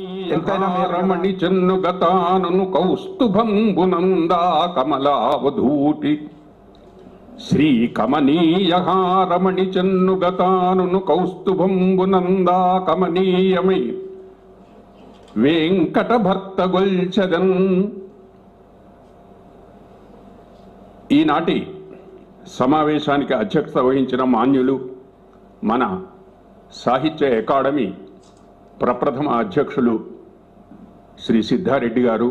ఎంతైనా మీరు రమణి చెన్ను గతానును కౌస్తుభంబునందా కమలావధూటి శ్రీ కమనీయ రమణి చెన్ను గతానును కౌస్తుభంబునందా కమనీయమై వెంకట భర్త గొల్చదన్ ఈనాటి సమావేశానికి అధ్యక్షత వహించిన మాన్యులు మన సాహిత్య అకాడమీ ప్రప్రథమ అధ్యక్షులు శ్రీ సిద్ధారెడ్డి గారు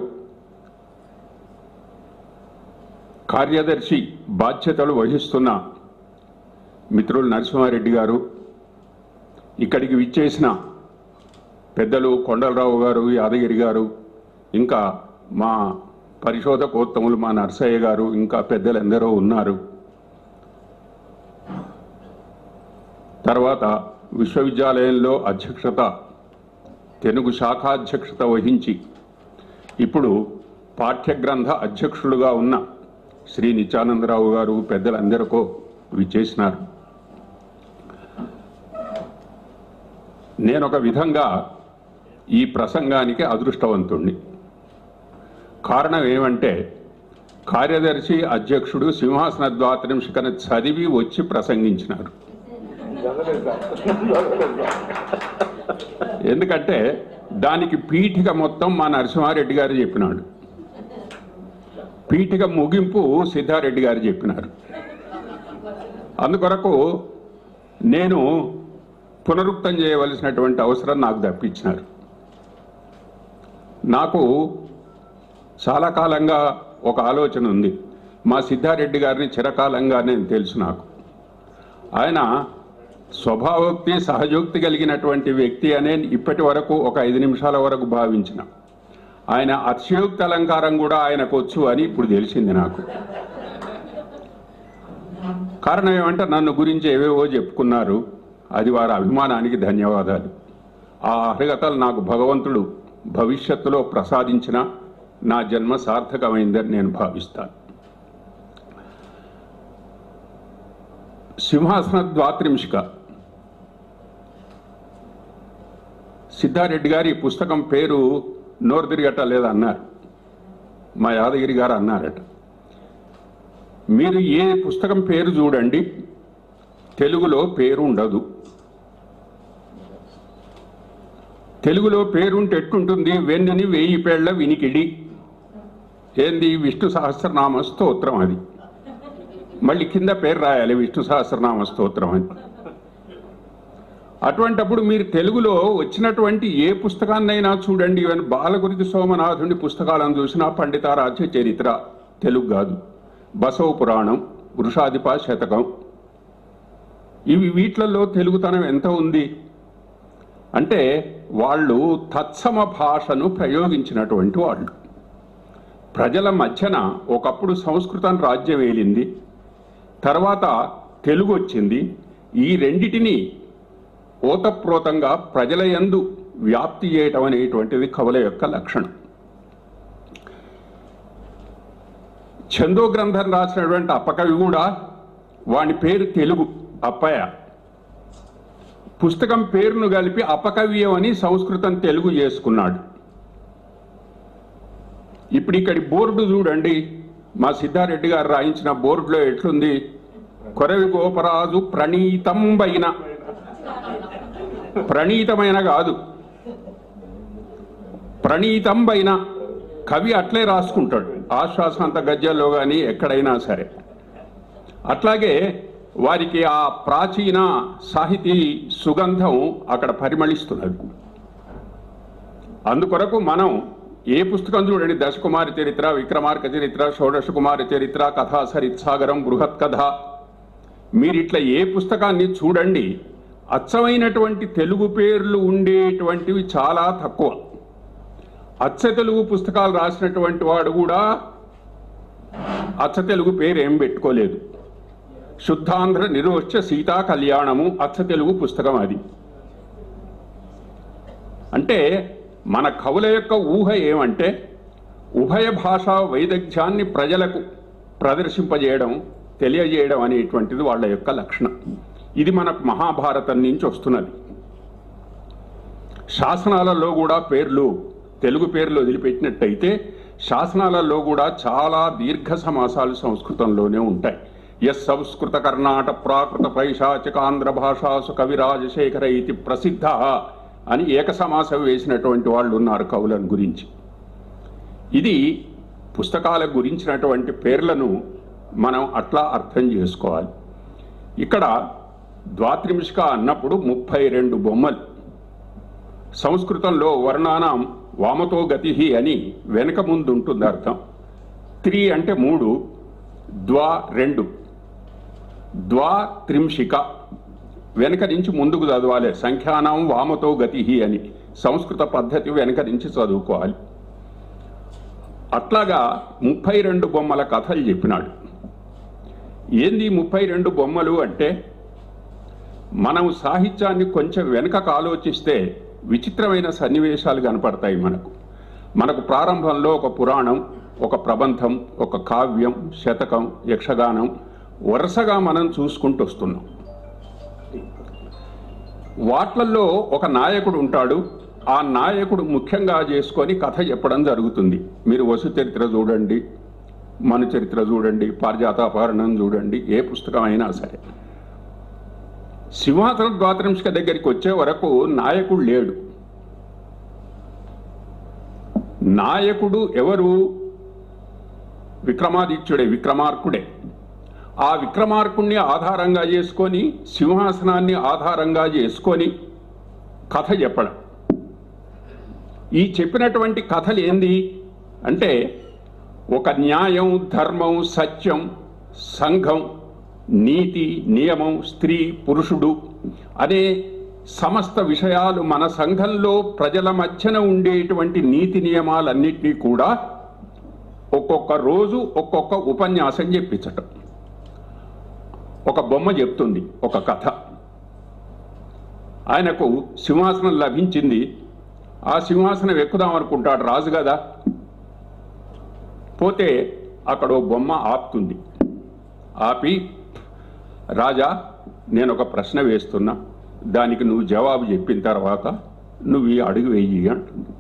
కార్యదర్శి బాధ్యతలు వహిస్తున్న మిత్రులు నరసింహారెడ్డి గారు ఇక్కడికి విచ్చేసిన పెద్దలు కొండలరావు గారు యాదగిరి గారు ఇంకా మా పరిశోధకోత్తములు మా నర్సయ్య గారు ఇంకా పెద్దలందరూ ఉన్నారు తర్వాత విశ్వవిద్యాలయంలో అధ్యక్షత తెలుగు శాఖాధ్యక్షత వహించి ఇప్పుడు పాఠ్యగ్రంథ అధ్యక్షులుగా ఉన్న శ్రీ నిత్యానందరావు గారు పెద్దలందరికో విచ్చేసినారు నేను ఒక విధంగా ఈ ప్రసంగానికి అదృష్టవంతుణ్ణి కారణం ఏమంటే కార్యదర్శి అధ్యక్షుడు సింహాసన ద్వాత్రింశికన చదివి వచ్చి ప్రసంగించినారు ఎందుకంటే దానికి పీఠిక మొత్తం మా నరసింహారెడ్డి గారు చెప్పినాడు పీఠిక ముగింపు సిద్ధారెడ్డి గారు చెప్పినారు అందుకొరకు నేను పునరుక్తం చేయవలసినటువంటి అవసరం నాకు తప్పించినారు నాకు చాలా కాలంగా ఒక ఆలోచన ఉంది మా సిద్ధారెడ్డి గారిని చిరకాలంగా నేను తెలుసు నాకు ఆయన స్వభావోక్తి సహజోక్తి కలిగినటువంటి వ్యక్తి అనే ఇప్పటి వరకు ఒక ఐదు నిమిషాల వరకు భావించిన ఆయన అతిశయోక్తి అలంకారం కూడా ఆయనకు వచ్చు అని ఇప్పుడు తెలిసింది నాకు కారణం ఏమంటే నన్ను గురించి ఏవేవో చెప్పుకున్నారు అది వారి అభిమానానికి ధన్యవాదాలు ఆ అర్హతలు నాకు భగవంతుడు భవిష్యత్తులో ప్రసాదించిన నా జన్మ సార్థకమైందని నేను భావిస్తాను సింహాసన ద్వాత్రింశిక సిద్ధారెడ్డి గారి పుస్తకం పేరు నోరు తిరగట లేదన్నారు మా యాదగిరి గారు అన్నారట మీరు ఏ పుస్తకం పేరు చూడండి తెలుగులో పేరు ఉండదు తెలుగులో పేరుంటే ఎట్టుంటుంది వెన్నుని వేయి పేళ్ల వినికిడి ఏంది విష్ణు సహస్రనామ స్తోత్రం అది మళ్ళీ కింద పేరు రాయాలి విష్ణు సహస్రనామ స్తోత్రం అని అటువంటప్పుడు మీరు తెలుగులో వచ్చినటువంటి ఏ పుస్తకాన్నైనా చూడండి ఈవెన్ బాలగురికి సోమనాథుని పుస్తకాలను చూసినా పండితారాధ్య చరిత్ర తెలుగు కాదు బసవ పురాణం వృషాధిప శతకం ఇవి వీటిలలో తెలుగుతనం ఎంత ఉంది అంటే వాళ్ళు తత్సమ భాషను ప్రయోగించినటువంటి వాళ్ళు ప్రజల మధ్యన ఒకప్పుడు సంస్కృతం రాజ్యం ఏలింది తర్వాత తెలుగు వచ్చింది ఈ రెండిటిని ఓతప్రోతంగా ప్రజల యందు వ్యాప్తి చేయటం అనేటువంటిది కవుల యొక్క లక్షణం చందో గ్రంథం రాసినటువంటి అప్పకవి కూడా వాని పేరు తెలుగు అప్పయ్య పుస్తకం పేరును కలిపి అపకవ్యం అని సంస్కృతం తెలుగు చేసుకున్నాడు ఇప్పుడు ఇక్కడి బోర్డు చూడండి మా సిద్ధారెడ్డి గారు రాయించిన బోర్డులో ఎట్లుంది కొరవి గోపరాజు ప్రణీతంబైన ప్రణీతమైన కాదు ప్రణీతంబైన కవి అట్లే రాసుకుంటాడు ఆశ్వాసాంత గద్యాల్లో కానీ ఎక్కడైనా సరే అట్లాగే వారికి ఆ ప్రాచీన సాహితీ సుగంధం అక్కడ పరిమళిస్తున్నది అందుకొరకు మనం ఏ పుస్తకం చూడండి దశకుమారి చరిత్ర విక్రమార్క చరిత్ర షోడశ కుమారి చరిత్ర కథా సరిత్సాగరం బృహత్ కథ మీరు ఇట్లా ఏ పుస్తకాన్ని చూడండి అచ్చమైనటువంటి తెలుగు పేర్లు ఉండేటువంటివి చాలా తక్కువ అచ్చ తెలుగు పుస్తకాలు రాసినటువంటి వాడు కూడా అచ్చ తెలుగు పేరు ఏం పెట్టుకోలేదు శుద్ధాంధ్ర నిరోష్య సీతా కళ్యాణము అచ్చ తెలుగు పుస్తకం అది అంటే మన కవుల యొక్క ఊహ ఏమంటే ఉభయ భాషా వైదగ్ధ్యాన్ని ప్రజలకు ప్రదర్శింపజేయడం తెలియజేయడం అనేటువంటిది వాళ్ళ యొక్క లక్షణం ఇది మనకు మహాభారతం నుంచి వస్తున్నది శాసనాలలో కూడా పేర్లు తెలుగు పేర్లు వదిలిపెట్టినట్టయితే శాసనాలలో కూడా చాలా దీర్ఘ సమాసాలు సంస్కృతంలోనే ఉంటాయి ఎస్ సంస్కృత కర్ణాట ప్రాకృత పైశాచిక ఆంధ్ర భాషాసు కవిరాజశేఖర ఇది ప్రసిద్ధ అని ఏకసమాసం వేసినటువంటి వాళ్ళు ఉన్నారు కవులను గురించి ఇది పుస్తకాల గురించినటువంటి పేర్లను మనం అట్లా అర్థం చేసుకోవాలి ఇక్కడ ద్వాత్రింశిక అన్నప్పుడు ముప్పై రెండు బొమ్మలు సంస్కృతంలో వర్ణానం వామతో గతి అని వెనక ముందు ఉంటుంది అర్థం త్రీ అంటే మూడు ద్వా రెండు ద్వా త్రింశిక వెనక నుంచి ముందుకు చదవాలి సంఖ్యానం వామతో గతి అని సంస్కృత పద్ధతి వెనక నుంచి చదువుకోవాలి అట్లాగా ముప్పై రెండు బొమ్మల కథలు చెప్పినాడు ఏంది ముప్పై రెండు బొమ్మలు అంటే మనం సాహిత్యాన్ని కొంచెం వెనుకకు ఆలోచిస్తే విచిత్రమైన సన్నివేశాలు కనపడతాయి మనకు మనకు ప్రారంభంలో ఒక పురాణం ఒక ప్రబంధం ఒక కావ్యం శతకం యక్షగానం వరుసగా మనం చూసుకుంటూ వస్తున్నాం వాట్లల్లో ఒక నాయకుడు ఉంటాడు ఆ నాయకుడు ముఖ్యంగా చేసుకొని కథ చెప్పడం జరుగుతుంది మీరు వసు చరిత్ర చూడండి మను చరిత్ర చూడండి పారిజాతాపహరణం చూడండి ఏ పుస్తకం అయినా సరే సింహాసన ద్వాత్రింశిక దగ్గరికి వచ్చే వరకు నాయకుడు లేడు నాయకుడు ఎవరు విక్రమాదిత్యుడే విక్రమార్కుడే ఆ విక్రమార్కుణ్ణి ఆధారంగా చేసుకొని సింహాసనాన్ని ఆధారంగా చేసుకొని కథ చెప్పడం ఈ చెప్పినటువంటి కథలు ఏంది అంటే ఒక న్యాయం ధర్మం సత్యం సంఘం నీతి నియమం స్త్రీ పురుషుడు అనే సమస్త విషయాలు మన సంఘంలో ప్రజల మధ్యన ఉండేటువంటి నీతి నియమాలన్నింటినీ కూడా ఒక్కొక్క రోజు ఒక్కొక్క ఉపన్యాసం చెప్పించటం ఒక బొమ్మ చెప్తుంది ఒక కథ ఆయనకు సింహాసనం లభించింది ఆ సింహాసనం ఎక్కుదాం అనుకుంటాడు రాజు కదా పోతే అక్కడ ఓ బొమ్మ ఆపుతుంది ఆపి రాజా నేను ఒక ప్రశ్న వేస్తున్నా దానికి నువ్వు జవాబు చెప్పిన తర్వాత నువ్వు ఈ అడుగు వేయి అంటుంది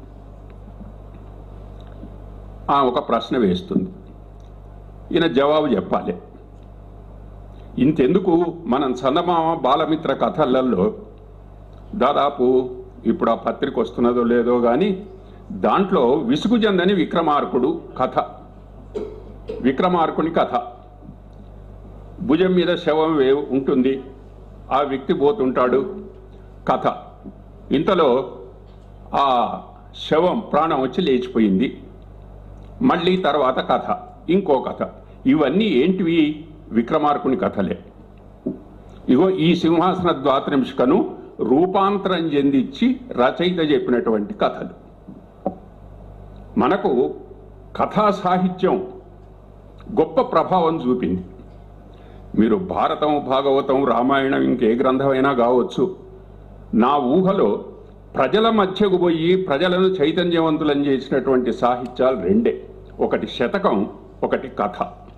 ఆ ఒక ప్రశ్న వేస్తుంది ఈయన జవాబు చెప్పాలి ఇంతెందుకు మనం చందమామ బాలమిత్ర కథలలో దాదాపు ఇప్పుడు ఆ పత్రిక వస్తున్నదో లేదో కానీ దాంట్లో విసుగు చెందని విక్రమార్కుడు కథ విక్రమార్కుని కథ భుజం మీద శవం వే ఉంటుంది ఆ వ్యక్తి పోతుంటాడు కథ ఇంతలో ఆ శవం ప్రాణం వచ్చి లేచిపోయింది మళ్ళీ తర్వాత కథ ఇంకో కథ ఇవన్నీ ఏంటివి విక్రమార్కుని కథలే ఇగో ఈ సింహాసన ద్వాత్రింశికను రూపాంతరం చెందించి రచయిత చెప్పినటువంటి కథలు మనకు కథా సాహిత్యం గొప్ప ప్రభావం చూపింది మీరు భారతం భాగవతం రామాయణం ఇంకే గ్రంథమైనా కావచ్చు నా ఊహలో ప్రజల మధ్యకు పోయి ప్రజలను చైతన్యవంతులను చేసినటువంటి సాహిత్యాలు రెండే ఒకటి శతకం ఒకటి కథ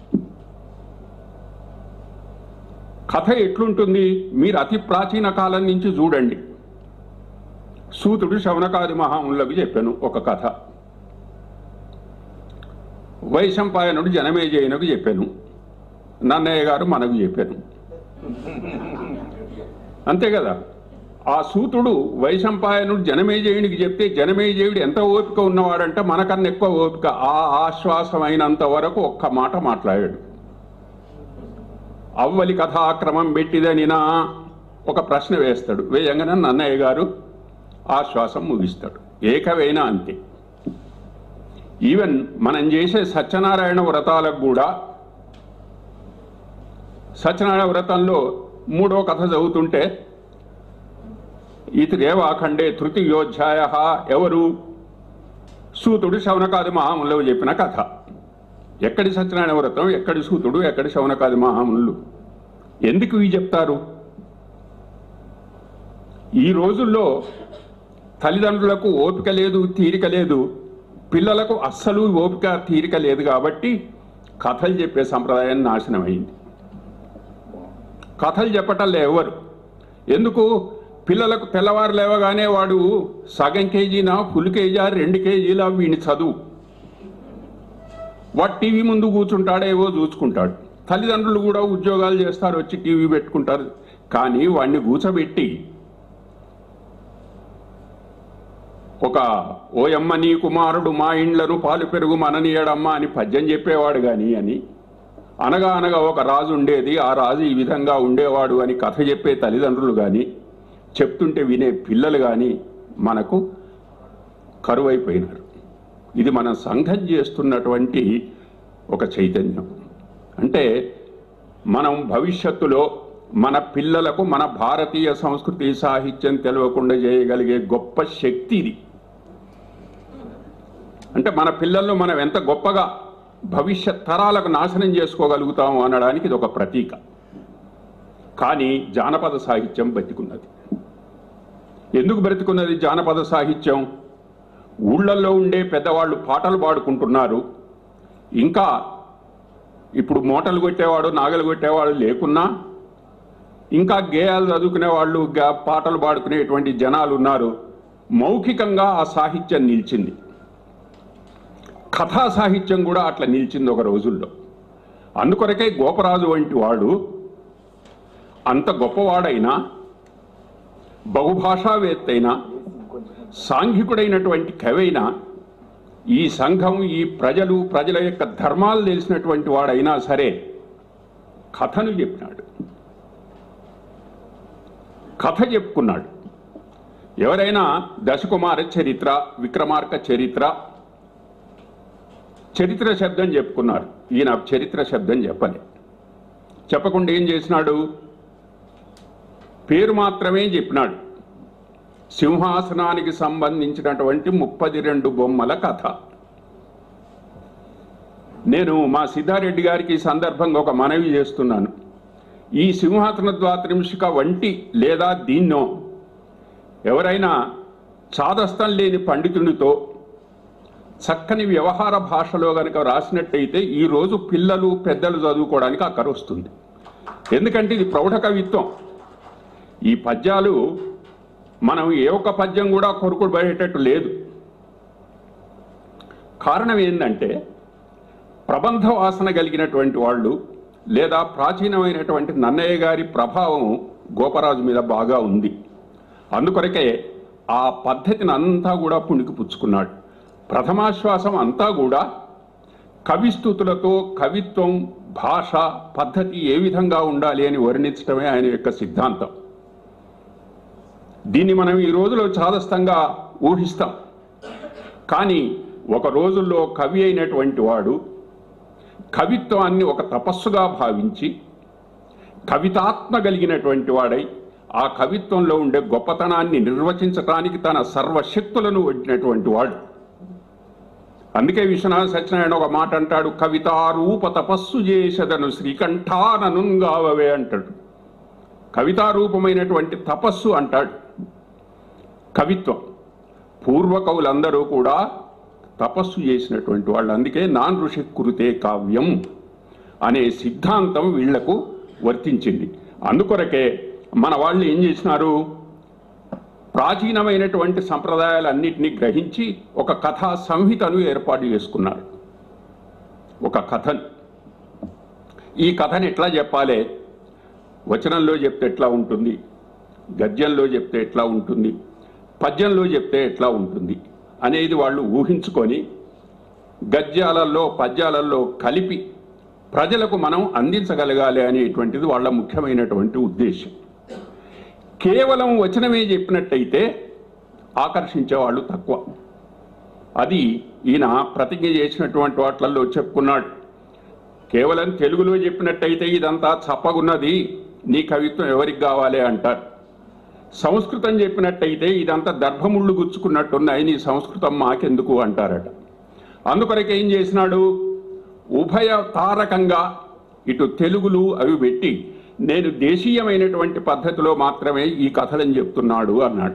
కథ ఎట్లుంటుంది మీరు అతి ప్రాచీన కాలం నుంచి చూడండి సూతుడు శవనకాది మహాములకు చెప్పాను ఒక కథ వైశంపాయనుడు జనమేజయునకు చెప్పాను నన్నయ్య గారు మనకు చెప్పాను అంతే కదా ఆ సూతుడు వైశంపాయనుడు జనమేజయునికి చెప్తే జనమేజయుడు ఎంత ఓపిక ఉన్నవాడంటే మనకన్నా ఎక్కువ ఓపిక ఆ ఆశ్వాసమైనంత వరకు ఒక్క మాట మాట్లాడాడు అవ్వలి కథాక్రమం పెట్టిదనినా ఒక ప్రశ్న వేస్తాడు వేయంగానే నన్నయ్య గారు ఆశ్వాసం ముగిస్తాడు ఏకవైనా అంతే ఈవెన్ మనం చేసే సత్యనారాయణ వ్రతాలకు కూడా సత్యనారాయణ వ్రతంలో మూడో కథ చదువుతుంటే ఇతిరేవాఖండే తృతీయోధ్యాయ ఎవరు సూతుడు శవనకాది మహాములు చెప్పిన కథ ఎక్కడి సత్యనారాయణ వ్రతం ఎక్కడి సూతుడు ఎక్కడి శవనకాది మహాములు ఎందుకు ఇవి చెప్తారు ఈ రోజుల్లో తల్లిదండ్రులకు ఓపిక లేదు తీరిక లేదు పిల్లలకు అస్సలు ఓపిక తీరిక లేదు కాబట్టి కథలు చెప్పే సంప్రదాయం నాశనమైంది కథలు చెప్పటంలో ఎవరు ఎందుకు పిల్లలకు తెల్లవారు లేవగానే వాడు సగం కేజీనా ఫుల్ కేజీనా రెండు కేజీలా వీడిని చదువు వాడు టీవీ ముందు కూర్చుంటాడు ఏవో చూసుకుంటాడు తల్లిదండ్రులు కూడా ఉద్యోగాలు చేస్తారు వచ్చి టీవీ పెట్టుకుంటారు కానీ వాడిని కూర్చోబెట్టి ఒక ఓయమ్మ నీ కుమారుడు మా ఇండ్లను పాలు పెరుగు మననీయడమ్మ అని పద్యం చెప్పేవాడు కానీ అని అనగా అనగా ఒక రాజు ఉండేది ఆ రాజు ఈ విధంగా ఉండేవాడు అని కథ చెప్పే తల్లిదండ్రులు కానీ చెప్తుంటే వినే పిల్లలు కానీ మనకు కరువైపోయినారు ఇది మన సంఘం చేస్తున్నటువంటి ఒక చైతన్యం అంటే మనం భవిష్యత్తులో మన పిల్లలకు మన భారతీయ సంస్కృతి సాహిత్యం తెలియకుండా చేయగలిగే గొప్ప శక్తి ఇది అంటే మన పిల్లలను మనం ఎంత గొప్పగా భవిష్యత్ తరాలకు నాశనం చేసుకోగలుగుతాము అనడానికి ఇది ఒక ప్రతీక కానీ జానపద సాహిత్యం బతికున్నది ఎందుకు బ్రతికున్నది జానపద సాహిత్యం ఊళ్ళల్లో ఉండే పెద్దవాళ్ళు పాటలు పాడుకుంటున్నారు ఇంకా ఇప్పుడు మూటలు కొట్టేవాడు నాగలు కొట్టేవాడు లేకున్నా ఇంకా గేయాలు చదువుకునే వాళ్ళు గా- పాటలు పాడుకునేటువంటి జనాలు ఉన్నారు మౌఖికంగా ఆ సాహిత్యం నిలిచింది కథా సాహిత్యం కూడా అట్లా నిలిచింది ఒక రోజుల్లో అందుకొరకే గోపరాజు వంటి వాడు అంత గొప్పవాడైనా బహుభాషావేత్త అయినా సాంఘికుడైనటువంటి కవైనా ఈ సంఘం ఈ ప్రజలు ప్రజల యొక్క ధర్మాలు తెలిసినటువంటి వాడైనా సరే కథను చెప్పినాడు కథ చెప్పుకున్నాడు ఎవరైనా దశకుమార చరిత్ర విక్రమార్క చరిత్ర చరిత్ర శబ్దం చెప్పుకున్నారు ఈయన చరిత్ర శబ్దం చెప్పలే చెప్పకుండా ఏం చేసినాడు పేరు మాత్రమే చెప్పినాడు సింహాసనానికి సంబంధించినటువంటి ముప్పది రెండు బొమ్మల కథ నేను మా సిద్ధారెడ్డి గారికి ఈ సందర్భంగా ఒక మనవి చేస్తున్నాను ఈ సింహాసన ద్వాత్రింశిక వంటి లేదా దీన్నో ఎవరైనా చాదస్తం లేని పండితునితో చక్కని వ్యవహార భాషలో గనక రాసినట్టయితే ఈరోజు పిల్లలు పెద్దలు చదువుకోవడానికి అక్కర వస్తుంది ఎందుకంటే ఇది ప్రౌఢ కవిత్వం ఈ పద్యాలు మనం ఏ ఒక్క పద్యం కూడా కొరుకుడు పడేటట్టు లేదు కారణం ఏంటంటే ప్రబంధ వాసన కలిగినటువంటి వాళ్ళు లేదా ప్రాచీనమైనటువంటి నన్నయ్య గారి ప్రభావం గోపరాజు మీద బాగా ఉంది అందుకొరకే ఆ పద్ధతిని అంతా కూడా పుణికి పుచ్చుకున్నాడు ప్రథమాశ్వాసం అంతా కూడా కవిస్థుతులతో కవిత్వం భాష పద్ధతి ఏ విధంగా ఉండాలి అని వర్ణించడమే ఆయన యొక్క సిద్ధాంతం దీన్ని మనం ఈ రోజులో చాదస్తంగా ఊహిస్తాం కానీ ఒక రోజుల్లో కవి అయినటువంటి వాడు కవిత్వాన్ని ఒక తపస్సుగా భావించి కవితాత్మ కలిగినటువంటి వాడై ఆ కవిత్వంలో ఉండే గొప్పతనాన్ని నిర్వచించటానికి తన సర్వశక్తులను వడ్డినటువంటి వాడు అందుకే విశ్వనాథ సత్యనారాయణ ఒక మాట అంటాడు కవితారూప తపస్సు చేసదను శ్రీకంఠాననుంగావవే అంటాడు కవితారూపమైనటువంటి తపస్సు అంటాడు కవిత్వం పూర్వ కవులందరూ కూడా తపస్సు చేసినటువంటి వాళ్ళు అందుకే నాన్ ఋషి కురుతే కావ్యం అనే సిద్ధాంతం వీళ్లకు వర్తించింది అందుకొరకే మన వాళ్ళు ఏం చేసినారు ప్రాచీనమైనటువంటి సంప్రదాయాలన్నింటినీ గ్రహించి ఒక కథా సంహితను ఏర్పాటు చేసుకున్నారు ఒక కథను ఈ కథను ఎట్లా చెప్పాలి వచనంలో చెప్తే ఎట్లా ఉంటుంది గద్యంలో చెప్తే ఎట్లా ఉంటుంది పద్యంలో చెప్తే ఎట్లా ఉంటుంది అనేది వాళ్ళు ఊహించుకొని గద్యాలలో పద్యాలలో కలిపి ప్రజలకు మనం అందించగలగాలి అనేటువంటిది వాళ్ళ ముఖ్యమైనటువంటి ఉద్దేశం కేవలం వచనమే చెప్పినట్టయితే ఆకర్షించే వాళ్ళు తక్కువ అది ఈయన ప్రతిజ్ఞ చేసినటువంటి వాటిలలో చెప్పుకున్నాడు కేవలం తెలుగులో చెప్పినట్టయితే ఇదంతా చప్పగున్నది నీ కవిత్వం ఎవరికి కావాలి అంటారు సంస్కృతం చెప్పినట్టయితే ఇదంతా దర్భముళ్ళు గుచ్చుకున్నట్టున్నాయి నీ సంస్కృతం మాకెందుకు అంటారట అందుకొరకు ఏం చేసినాడు ఉభయ తారకంగా ఇటు తెలుగులు అవి పెట్టి నేను దేశీయమైనటువంటి పద్ధతిలో మాత్రమే ఈ కథలని చెప్తున్నాడు అన్నాడు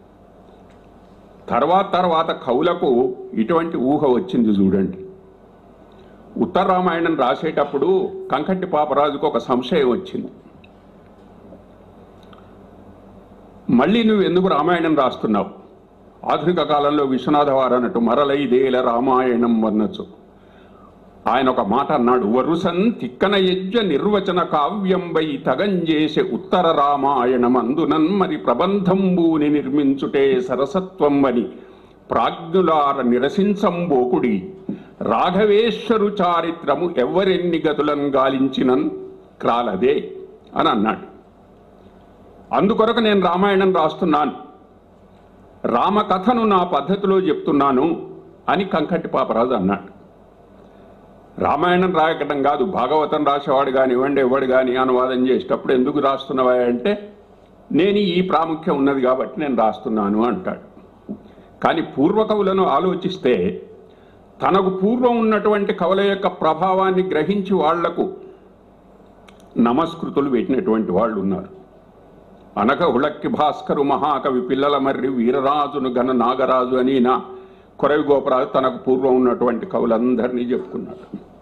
తర్వాత తర్వాత కవులకు ఇటువంటి ఊహ వచ్చింది చూడండి ఉత్తర రామాయణం రాసేటప్పుడు కంకట్టి పాపరాజుకు ఒక సంశయం వచ్చింది మళ్ళీ నువ్వు ఎందుకు రామాయణం రాస్తున్నావు ఆధునిక కాలంలో విశ్వనాథ వారు అన్నట్టు మరలైదేల రామాయణం వన్నచ్చు ఆయన ఒక మాట అన్నాడు వరుసన్ తిక్కన యజ్ఞ నిర్వచన కావ్యంబై తగంజేసే ఉత్తర రామాయణమందునన్ మరి ప్రబంధంబూని నిర్మించుటే సరసత్వం అని ప్రాజ్ఞులార నిరసించంబోకుడి రాఘవేశ్వరు చారిత్రము ఎవ్వరెన్ని గతులను గాలించినన్ క్రాలదే అని అన్నాడు అందుకొరకు నేను రామాయణం రాస్తున్నాను రామకథను నా పద్ధతిలో చెప్తున్నాను అని కంకటి పాపరాజు అన్నాడు రామాయణం రాయకటం కాదు భాగవతం రాసేవాడు కానివ్వండి ఎవడు కానీ అనువాదం చేసేటప్పుడు ఎందుకు రాస్తున్నావా అంటే నేను ఈ ప్రాముఖ్యం ఉన్నది కాబట్టి నేను రాస్తున్నాను అంటాడు కానీ పూర్వ కవులను ఆలోచిస్తే తనకు పూర్వం ఉన్నటువంటి కవుల యొక్క ప్రభావాన్ని గ్రహించి వాళ్లకు నమస్కృతులు పెట్టినటువంటి వాళ్ళు ఉన్నారు అనగ హుళక్కి భాస్కరు మహాకవి పిల్లల మర్రి వీరరాజును ఘన నాగరాజు అని నా కొరవి గోపరాజు తనకు పూర్వం ఉన్నటువంటి కవులందరినీ చెప్పుకున్నాడు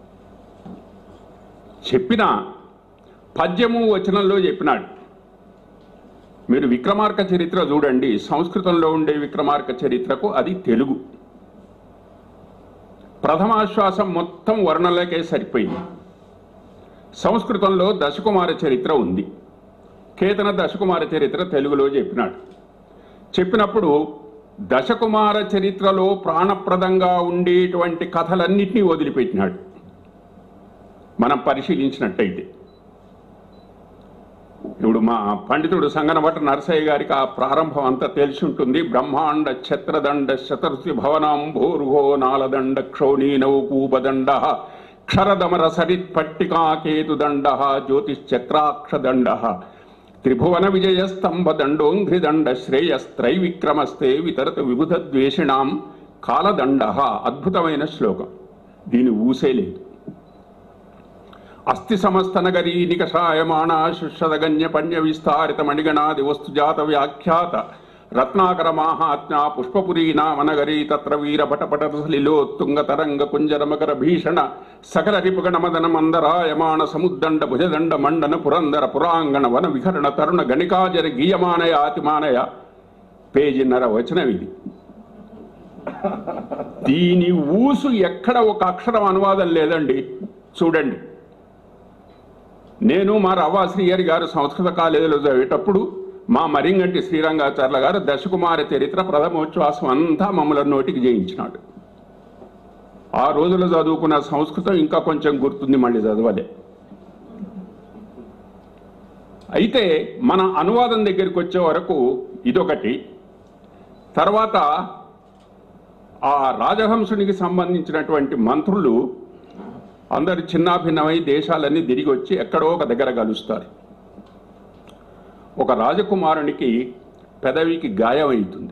చెప్పిన పద్యము వచనంలో చెప్పినాడు మీరు విక్రమార్క చరిత్ర చూడండి సంస్కృతంలో ఉండే విక్రమార్క చరిత్రకు అది తెలుగు ప్రథమాశ్వాసం మొత్తం వర్ణలకే సరిపోయింది సంస్కృతంలో దశకుమార చరిత్ర ఉంది కేతన దశకుమార చరిత్ర తెలుగులో చెప్పినాడు చెప్పినప్పుడు దశకుమార చరిత్రలో ప్రాణప్రదంగా ఉండేటువంటి కథలన్నింటినీ వదిలిపెట్టినాడు మనం పరిశీలించినట్టయితే ఇప్పుడు మా పండితుడు సంగనభట్ట నరసయ్య గారికి ఆ ప్రారంభం అంతా తెలిసి ఉంటుంది బ్రహ్మాండ ఛత్రదండ శతఋషి భవనాం భూర్గో నాలదండ క్షోణీనౌ కూపదండ క్షరదమర సరిత్ పట్టికాకేతుదండ జ్యోతిశ్చక్రాక్షదండ త్రిభువన విజయ స్తంభ దండోంఘ్రిదండ శ్రేయస్త్రైవిక్రమస్తే వితరత విబుధ ద్వేషిణాం కాలదండ అద్భుతమైన శ్లోకం దీని ఊసే లేదు అస్థి సమస్త నగరీ నికషాయమాణ శుష్రదగన్య పణ్య విస్తారిత మణిగణాది వస్తు జాత వ్యాఖ్యాత రత్నాకర మాహాత్మ్య పుష్పపురీ నామనగరీ తత్ర వీర పటపటలిలో తుంగ తరంగ కుంజర మకర భీషణ సకల రిపుగణ మదన మందరాయమాణ సముద్దండ భుజదండ మండన పురందర పురాంగణ వన విహరణ తరుణ గణికాజర గీయమానయ ఆతిమానయ పేజీన్నర వచనం ఇది దీని ఊసు ఎక్కడ ఒక అక్షరం అనువాదం లేదండి చూడండి నేను మా రవ్వ శ్రీహరి గారు సంస్కృత కాలేజీలో చదివేటప్పుడు మా మరింగంటి శ్రీరంగాచార్ల గారు దశకుమార చరిత్ర ప్రథమోచ్ఛ్వాసం అంతా మమ్మల్ని నోటికి చేయించినాడు ఆ రోజులో చదువుకున్న సంస్కృతం ఇంకా కొంచెం గుర్తుంది మళ్ళీ చదవలే అయితే మన అనువాదం దగ్గరికి వచ్చే వరకు ఇదొకటి తర్వాత ఆ రాజహంసునికి సంబంధించినటువంటి మంత్రులు అందరు చిన్నాభిన్నమై దేశాలన్నీ తిరిగి వచ్చి ఎక్కడో ఒక దగ్గర కలుస్తారు ఒక రాజకుమారునికి పెదవికి గాయం అవుతుంది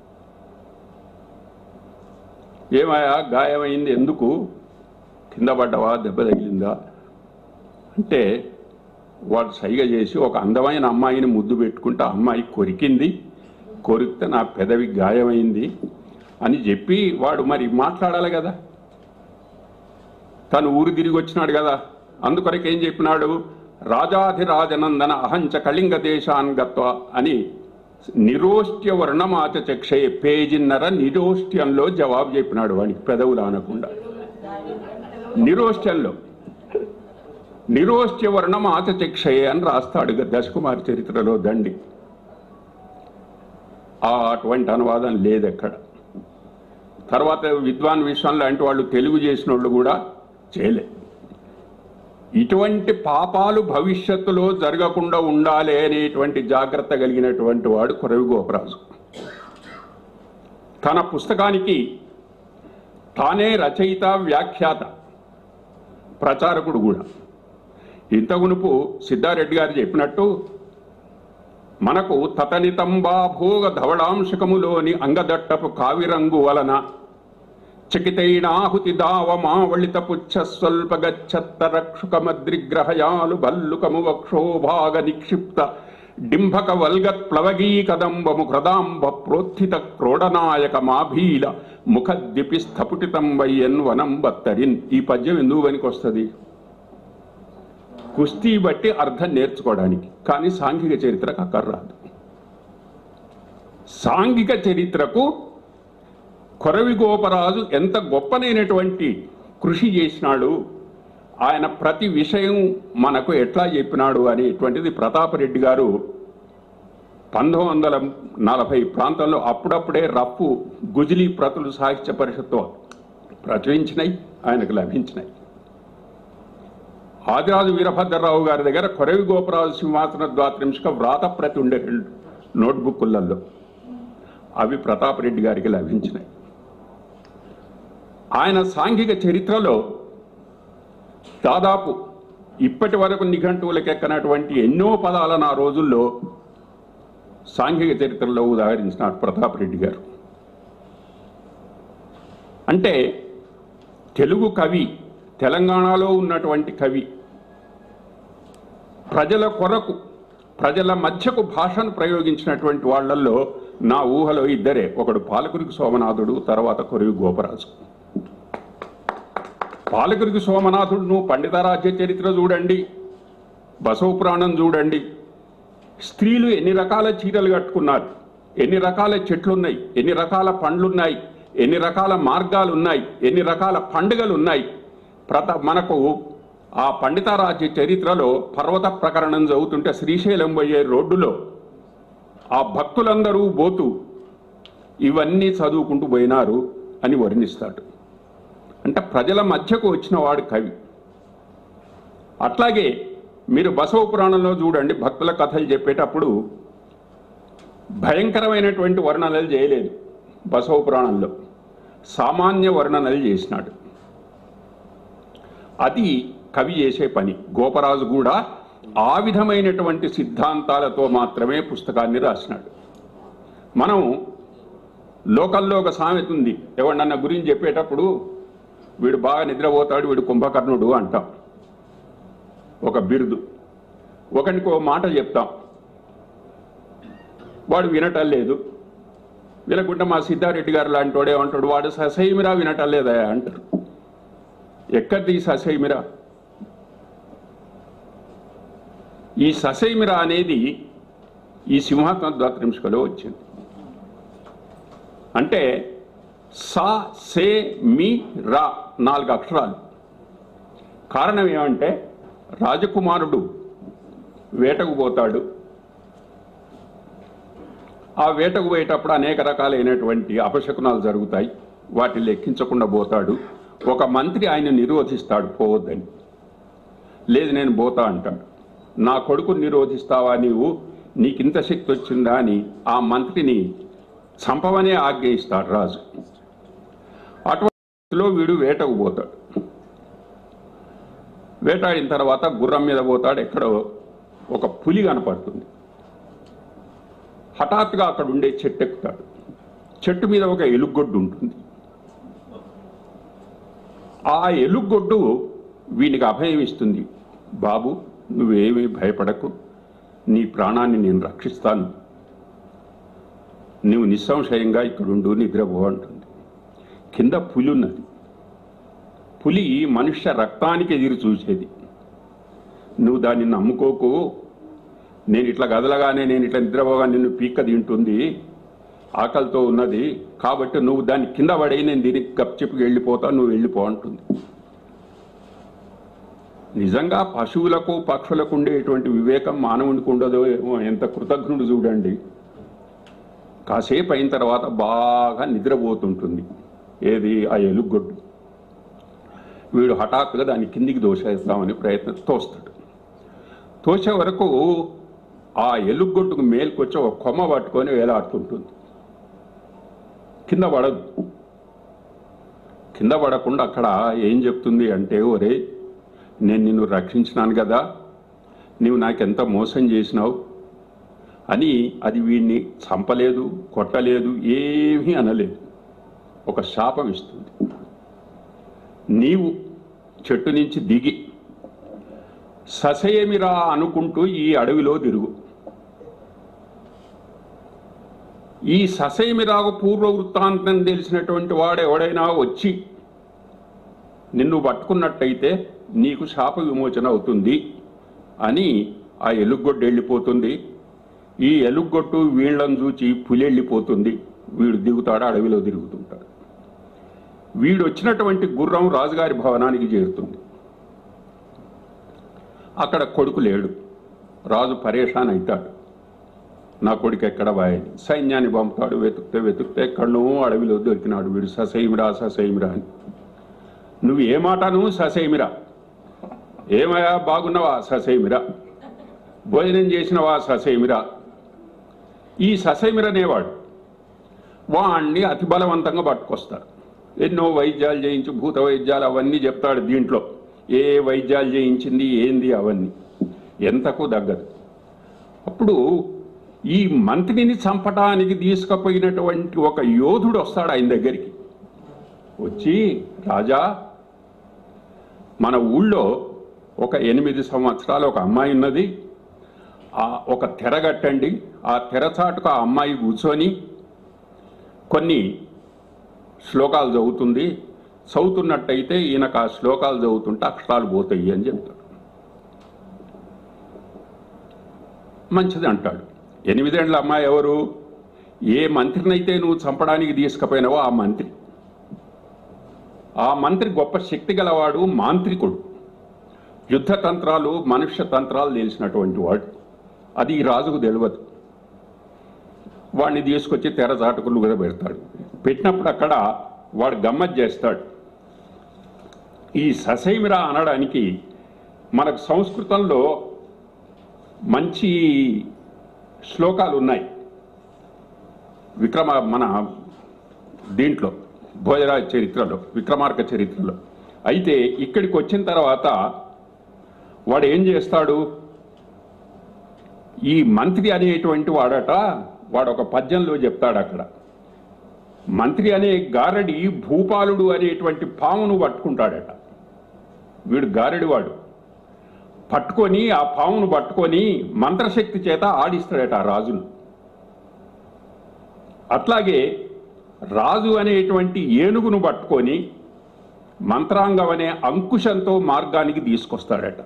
ఏమయ్యా గాయమైంది ఎందుకు కింద పడ్డవా దెబ్బ తగిలిందా అంటే వాడు సైగ చేసి ఒక అందమైన అమ్మాయిని ముద్దు పెట్టుకుంటే ఆ అమ్మాయి కొరికింది కొరికితే నా పెదవి గాయమైంది అని చెప్పి వాడు మరి మాట్లాడాలి కదా తను ఊరు తిరిగి వచ్చినాడు కదా అందుకొరకు ఏం చెప్పినాడు రాజాధిరాజనందన అహంచ కళింగ దేశాన్ గత్వ అని నిరోష్ట్య వర్ణమాచ చక్షే పేజిన్నర నిరోష్ట్యంలో జవాబు చెప్పినాడు వానికి పెదవులు అనకుండా నిరోష్ట్యంలో నిరోష్ట్య వర్ణం ఆచచక్షయే అని రాస్తాడు గ- దశకుమార్ చరిత్రలో దండి ఆ అటువంటి అనువాదం లేదు ఎక్కడ తర్వాత విద్వాన్ విశ్వం లాంటి వాళ్ళు తెలుగు చేసిన వాళ్ళు కూడా చేయలే ఇటువంటి పాపాలు భవిష్యత్తులో జరగకుండా ఉండాలి అనేటువంటి జాగ్రత్త కలిగినటువంటి వాడు కొరవి గోపరాజు తన పుస్తకానికి తానే రచయిత వ్యాఖ్యాత ప్రచారకుడు కూడా ఇంతగునుపు సిద్ధారెడ్డి గారు చెప్పినట్టు మనకు తతనితంబా భోగ ధవళాంశకములోని అంగదట్టపు కావిరంగు వలన చకితైనాహుతి దావమావళిత పుచ్చ స్వల్ప గచ్చత్త రక్షుక మద్రిగ్రహయాలు భల్లుకము వక్షోభాగ నిక్షిప్త డింభక వల్గత్ ప్లవగీ కదంబము హృదాంబ ప్రోత్థిత క్రోడనాయక మాభీల ముఖద్దిపి స్థపుటితం వయ్యన్ వనం బత్తరిన్ ఈ పద్యం ఎందుకు పనికొస్తుంది కుస్తీ బట్టి అర్థం నేర్చుకోవడానికి కానీ సాంఘిక చరిత్రకు అక్కర్రాదు సాంఘిక చరిత్రకు కొరవి గోపరాజు ఎంత గొప్పనైనటువంటి కృషి చేసినాడు ఆయన ప్రతి విషయం మనకు ఎట్లా చెప్పినాడు అనేటువంటిది ప్రతాపరెడ్డి గారు పంతొమ్మిది వందల నలభై ప్రాంతంలో అప్పుడప్పుడే రప్పు గుజిలీ ప్రతులు సాహిత్య పరిషత్తు ప్రచురించినాయి ఆయనకు లభించినాయి ఆదిరాజు వీరభద్రరావు గారి దగ్గర కొరవి గోపరాజు సింహాసన ద్వాత్రింశక వ్రాత ప్రతి ఉండే రెండు నోట్బుక్కులలో అవి ప్రతాపరెడ్డి గారికి లభించినాయి ఆయన సాంఘిక చరిత్రలో దాదాపు ఇప్పటి వరకు నిఘంటువులకెక్కనటువంటి ఎన్నో పదాలను ఆ రోజుల్లో సాంఘిక చరిత్రలో ఉదాహరించినాడు ప్రతాపరెడ్డి గారు అంటే తెలుగు కవి తెలంగాణలో ఉన్నటువంటి కవి ప్రజల కొరకు ప్రజల మధ్యకు భాషను ప్రయోగించినటువంటి వాళ్ళల్లో నా ఊహలో ఇద్దరే ఒకడు పాలకురికి సోమనాథుడు తర్వాత కొరివి గోపరాజు పాలకురికి సోమనాథుడును పండితారాజ్య చరిత్ర చూడండి బసవ పురాణం చూడండి స్త్రీలు ఎన్ని రకాల చీరలు కట్టుకున్నారు ఎన్ని రకాల చెట్లున్నాయి ఎన్ని రకాల పండ్లున్నాయి ఎన్ని రకాల మార్గాలు ఉన్నాయి ఎన్ని రకాల పండుగలు ఉన్నాయి ప్రత మనకు ఆ పండితారాజ్య చరిత్రలో పర్వత ప్రకరణం చదువుతుంటే శ్రీశైలం పోయే రోడ్డులో ఆ భక్తులందరూ పోతూ ఇవన్నీ చదువుకుంటూ పోయినారు అని వర్ణిస్తాడు అంటే ప్రజల మధ్యకు వచ్చిన వాడు కవి అట్లాగే మీరు బసవ పురాణంలో చూడండి భక్తుల కథలు చెప్పేటప్పుడు భయంకరమైనటువంటి వర్ణనలు చేయలేదు బసవ పురాణంలో సామాన్య వర్ణనలు చేసినాడు అది కవి చేసే పని గోపరాజు కూడా ఆ విధమైనటువంటి సిద్ధాంతాలతో మాత్రమే పుస్తకాన్ని రాసినాడు మనం లోకల్లో ఒక సామెత ఉంది ఎవడన్నా గురించి చెప్పేటప్పుడు వీడు బాగా నిద్రపోతాడు వీడు కుంభకర్ణుడు అంటాం ఒక బిరుదు ఒకనికి ఓ మాట చెప్తాం వాడు వినటం లేదు వినకుండా మా సిద్ధారెడ్డి గారు లాంటి వాడు ఏమంటాడు వాడు ససైమిరా వినటం లేదా అంటారు ఎక్కడిది ఈ ససైమిరా ఈ ససైమిరా అనేది ఈ సింహాత్మ ద్వాత్రింశకలో వచ్చింది అంటే సా సే మీ రా నాలుగు అక్షరాలు కారణం ఏమంటే రాజకుమారుడు వేటకు పోతాడు ఆ వేటకు పోయేటప్పుడు అనేక రకాలైనటువంటి అపశకునాలు జరుగుతాయి వాటిని లెక్కించకుండా పోతాడు ఒక మంత్రి ఆయన నిరోధిస్తాడు పోవద్దని లేదు నేను పోతా అంటాడు నా కొడుకుని నిరోధిస్తావా నీవు నీకింత శక్తి వచ్చిందా అని ఆ మంత్రిని చంపవనే ఆజ్ఞ ఇస్తాడు రాజు అటువంటిలో వీడు వేటకు పోతాడు వేటాడిన తర్వాత గుర్రం మీద పోతాడు ఎక్కడో ఒక పులి కనపడుతుంది హఠాత్తుగా అక్కడ ఉండే చెట్టు ఎక్కుతాడు చెట్టు మీద ఒక ఎలుగొడ్డు ఉంటుంది ఆ ఎలుగొడ్డు వీనికి అభయం ఇస్తుంది బాబు నువ్వేమీ భయపడకు నీ ప్రాణాన్ని నేను రక్షిస్తాను నువ్వు నిస్సంశయంగా ఇక్కడుండు నిద్రపో అంటుంది కింద పులి ఉన్నది పులి మనుష్య రక్తానికి ఎదురు చూసేది నువ్వు దాన్ని నమ్ముకోకు నేను ఇట్లా గదలగానే నేను ఇట్లా నిద్రపోగా నిన్ను పీక్క తింటుంది ఆకలితో ఉన్నది కాబట్టి నువ్వు దాన్ని కింద పడి నేను దీనికి గప్చిప్కి వెళ్ళిపోతా నువ్వు వెళ్ళిపో అంటుంది నిజంగా పశువులకు పక్షులకు ఉండేటువంటి వివేకం మానవునికి ఉండదో ఏమో ఎంత కృతజ్ఞుడు చూడండి కాసేపు అయిన తర్వాత బాగా నిద్రపోతుంటుంది ఏది ఆ ఎలుగొడ్డు వీడు హఠాత్తుగా దాన్ని కిందికి దోషేస్తామని ప్రయత్నం తోస్తాడు తోసే వరకు ఆ ఎలుగొడ్డుకు మేల్కొచ్చి ఒక కొమ్మ పట్టుకొని వేలాడుతుంటుంది కింద పడదు కింద పడకుండా అక్కడ ఏం చెప్తుంది అంటే ఒరే నేను నిన్ను రక్షించినాను కదా నీవు నాకెంత మోసం చేసినావు అని అది వీడిని చంపలేదు కొట్టలేదు ఏమీ అనలేదు ఒక శాపం ఇస్తుంది నీవు చెట్టు నుంచి దిగి ససేమిరా అనుకుంటూ ఈ అడవిలో తిరుగు ఈ ససేమిరాకు పూర్వ వృత్తాంతం తెలిసినటువంటి వాడు ఎవడైనా వచ్చి నిన్ను పట్టుకున్నట్టయితే నీకు శాప విమోచన అవుతుంది అని ఆ ఎలుగొడ్డు వెళ్ళిపోతుంది ఈ ఎలుగొట్టు వీళ్ళని చూచి పులెళ్ళిపోతుంది వీడు దిగుతాడు అడవిలో తిరుగుతుంటాడు వీడు వచ్చినటువంటి గుర్రం రాజుగారి భవనానికి చేరుతుంది అక్కడ కొడుకు లేడు రాజు పరేషాన్ అవుతాడు నా కొడుకు ఎక్కడ వాయని సైన్యాన్ని పంపుతాడు వెతుకుతే వెతుకుతే ఎక్కడనో అడవిలో దొరికినాడు వీడు ససైమిరా ససైమిరా అని నువ్వు ఏ మాటను ససైమిరా ఏమయ్యా బాగున్నావా ససైమిరా భోజనం చేసినవా ససైమిరా ఈ ససైమిర అనేవాడు వాణ్ణి అతి బలవంతంగా పట్టుకొస్తారు ఎన్నో వైద్యాలు చేయించి భూత వైద్యాలు అవన్నీ చెప్తాడు దీంట్లో ఏ ఏ వైద్యాలు చేయించింది ఏంది అవన్నీ ఎంతకు దగ్గదు అప్పుడు ఈ మంత్రిని చంపడానికి తీసుకుపోయినటువంటి ఒక యోధుడు వస్తాడు ఆయన దగ్గరికి వచ్చి రాజా మన ఊళ్ళో ఒక ఎనిమిది సంవత్సరాలు ఒక అమ్మాయి ఉన్నది ఆ ఒక తెర కట్టండి ఆ తెరచాటుకు ఆ అమ్మాయి కూర్చొని కొన్ని శ్లోకాలు చదువుతుంది చదువుతున్నట్టయితే ఈయనకు ఆ శ్లోకాలు చదువుతుంటే అక్షరాలు పోతాయి అని చెప్తాడు మంచిది అంటాడు ఎనిమిదేండ్ల అమ్మాయి ఎవరు ఏ మంత్రినైతే నువ్వు చంపడానికి తీసుకుపోయినావో ఆ మంత్రి ఆ మంత్రి గొప్ప శక్తి గలవాడు మాంత్రికుడు యుద్ధ తంత్రాలు మనుష్య తంత్రాలు తెలిసినటువంటి వాడు అది ఈ రాజుకు తెలియదు వాడిని తీసుకొచ్చి తెరచాటుకులు కూడా పెడతాడు పెట్టినప్పుడు అక్కడ వాడు గమ్మత్ చేస్తాడు ఈ ససైమిరా అనడానికి మనకు సంస్కృతంలో మంచి శ్లోకాలు ఉన్నాయి విక్రమ మన దీంట్లో భోజరాజ చరిత్రలో విక్రమార్క చరిత్రలో అయితే ఇక్కడికి వచ్చిన తర్వాత వాడు ఏం చేస్తాడు ఈ మంత్రి అనేటువంటి వాడట వాడు ఒక పద్యంలో చెప్తాడు అక్కడ మంత్రి అనే గారడి భూపాలుడు అనేటువంటి పామును పట్టుకుంటాడట వీడు గారడి వాడు పట్టుకొని ఆ పామును పట్టుకొని మంత్రశక్తి చేత ఆడిస్తాడట ఆ రాజును అట్లాగే రాజు అనేటువంటి ఏనుగును పట్టుకొని మంత్రాంగం అనే అంకుశంతో మార్గానికి తీసుకొస్తాడట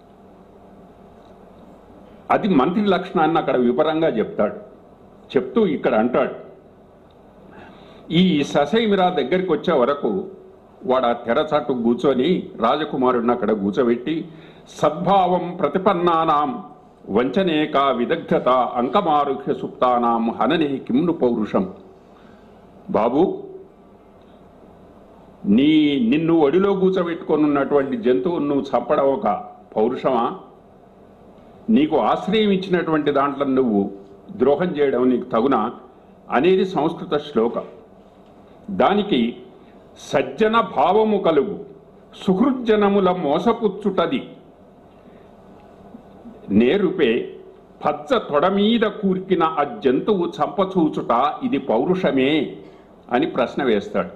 అది మంత్రి లక్షణాన్ని అక్కడ వివరంగా చెప్తాడు చెప్తూ ఇక్కడ అంటాడు ఈ ససైమిరా దగ్గరికి వచ్చే వరకు వాడు ఆ తెరచాటు కూర్చొని రాజకుమారుడిని అక్కడ కూర్చోబెట్టి సద్భావం ప్రతిపన్నానాం వంచనేక విదగ్ధత అంకమారుహ్య సుప్తానాం హననే కిమ్ను పౌరుషం బాబు నీ నిన్ను ఒడిలో కూర్చోబెట్టుకొని ఉన్నటువంటి జంతువును నువ్వు చంపడం ఒక పౌరుషమా నీకు ఆశ్రయం ఇచ్చినటువంటి దాంట్లో నువ్వు ద్రోహం చేయడం నీకు తగునా అనేది సంస్కృత శ్లోకం దానికి సజ్జన భావము కలుగు సుహృజ్జనముల మోసపుచ్చుటది నేరుపే పచ్చ తొడ మీద కూర్కిన ఆ జంతువు చంపచూచుట ఇది పౌరుషమే అని ప్రశ్న వేస్తాడు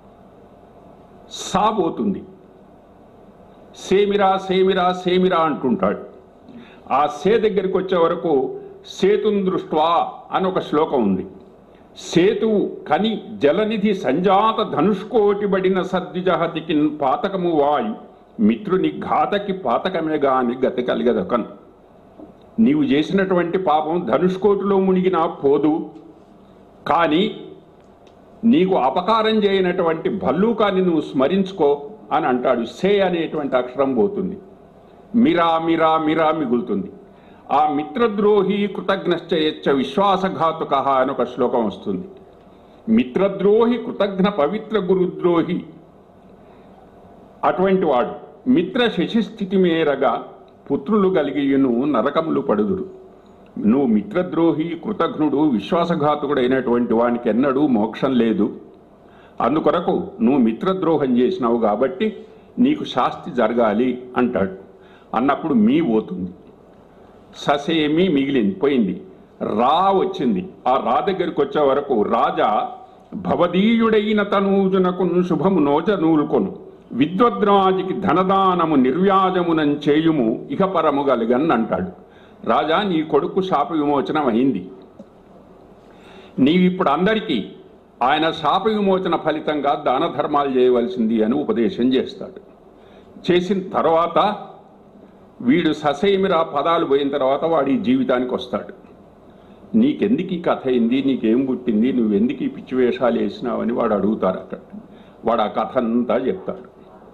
సాబోతుంది సేమిరా సేమిరా సేమిరా అంటుంటాడు ఆ సే దగ్గరికి వచ్చే వరకు సేతుం దృష్ట్వా అని ఒక శ్లోకం ఉంది సేతువు కని జలనిధి సంజాత ధనుష్కోటిబడిన సద్విజహతికి పాతకము వాయు మిత్రుని ఘాతకి పాతకమే గాని గతి కలిగదకన్ నీవు చేసినటువంటి పాపం ధనుష్కోటిలో మునిగినా పోదు కానీ నీకు అపకారం చేయనటువంటి భల్లూకాన్ని నువ్వు స్మరించుకో అని అంటాడు సే అనేటువంటి అక్షరం పోతుంది మిరా మిరా మిరా మిగులుతుంది ఆ మిత్రద్రోహి కృతజ్ఞశ్చయచ్చ విశ్వాసఘాతుక అని ఒక శ్లోకం వస్తుంది మిత్రద్రోహి కృతజ్ఞ పవిత్ర గురుద్రోహి అటువంటి వాడు మిత్ర శశిస్థితి మేరగా పుత్రులు కలిగియును నరకములు పడుదురు నువ్వు మిత్రద్రోహి కృతజ్ఞుడు విశ్వాసఘాతుకుడు అయినటువంటి వానికి ఎన్నడూ మోక్షం లేదు అందుకొరకు నువ్వు మిత్రద్రోహం చేసినావు కాబట్టి నీకు శాస్తి జరగాలి అంటాడు అన్నప్పుడు మీ పోతుంది ససేమి మిగిలింది పోయింది రా వచ్చింది ఆ రా దగ్గరికి వచ్చే వరకు రాజా భవదీయుడైన తనూజునకు శుభము నోచ నూలుకొను విద్వద్రాజికి ధనదానము నిర్వ్యాజమునం చేయుము ఇక పరము గలిగన్ అంటాడు రాజా నీ కొడుకు శాప విమోచనం అయింది నీవిప్పుడు అందరికీ ఆయన శాప విమోచన ఫలితంగా దాన ధర్మాలు చేయవలసింది అని ఉపదేశం చేస్తాడు చేసిన తర్వాత వీడు ససైమిరా పదాలు పోయిన తర్వాత వాడి జీవితానికి వస్తాడు నీకెందుకు ఈ కథ అయింది నీకేం పుట్టింది నువ్వెందుకు ఈ పిచ్చి వేషాలు వేసినావని వాడు అడుగుతారు అక్కడ వాడు ఆ కథ అంతా చెప్తాడు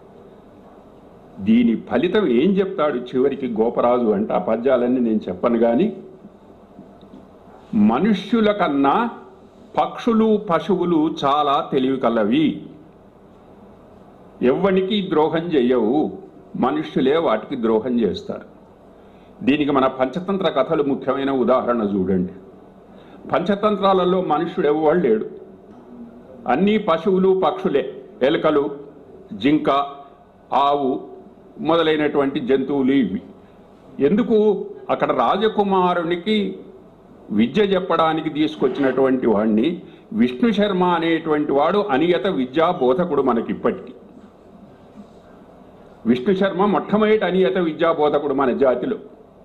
దీని ఫలితం ఏం చెప్తాడు చివరికి గోపరాజు అంటే ఆ పద్యాలన్నీ నేను చెప్పను కానీ మనుష్యుల కన్నా పక్షులు పశువులు చాలా తెలివి కలవి ఎవ్వనికి ద్రోహం చెయ్యవు మనుష్యులే వాటికి ద్రోహం చేస్తారు దీనికి మన పంచతంత్ర కథలు ముఖ్యమైన ఉదాహరణ చూడండి పంచతంత్రాలలో మనుష్యుడు ఎవ్వడు లేడు అన్నీ పశువులు పక్షులే ఎలుకలు జింక ఆవు మొదలైనటువంటి జంతువులు ఇవి ఎందుకు అక్కడ రాజకుమారునికి విద్య చెప్పడానికి తీసుకొచ్చినటువంటి వాడిని విష్ణు శర్మ అనేటువంటి వాడు అనియత విద్యా బోధకుడు మనకి ఇప్పటికీ విష్ణు శర్మ మొట్టమొదటి అనియత విద్యా బోధకుడు మన జాతిలో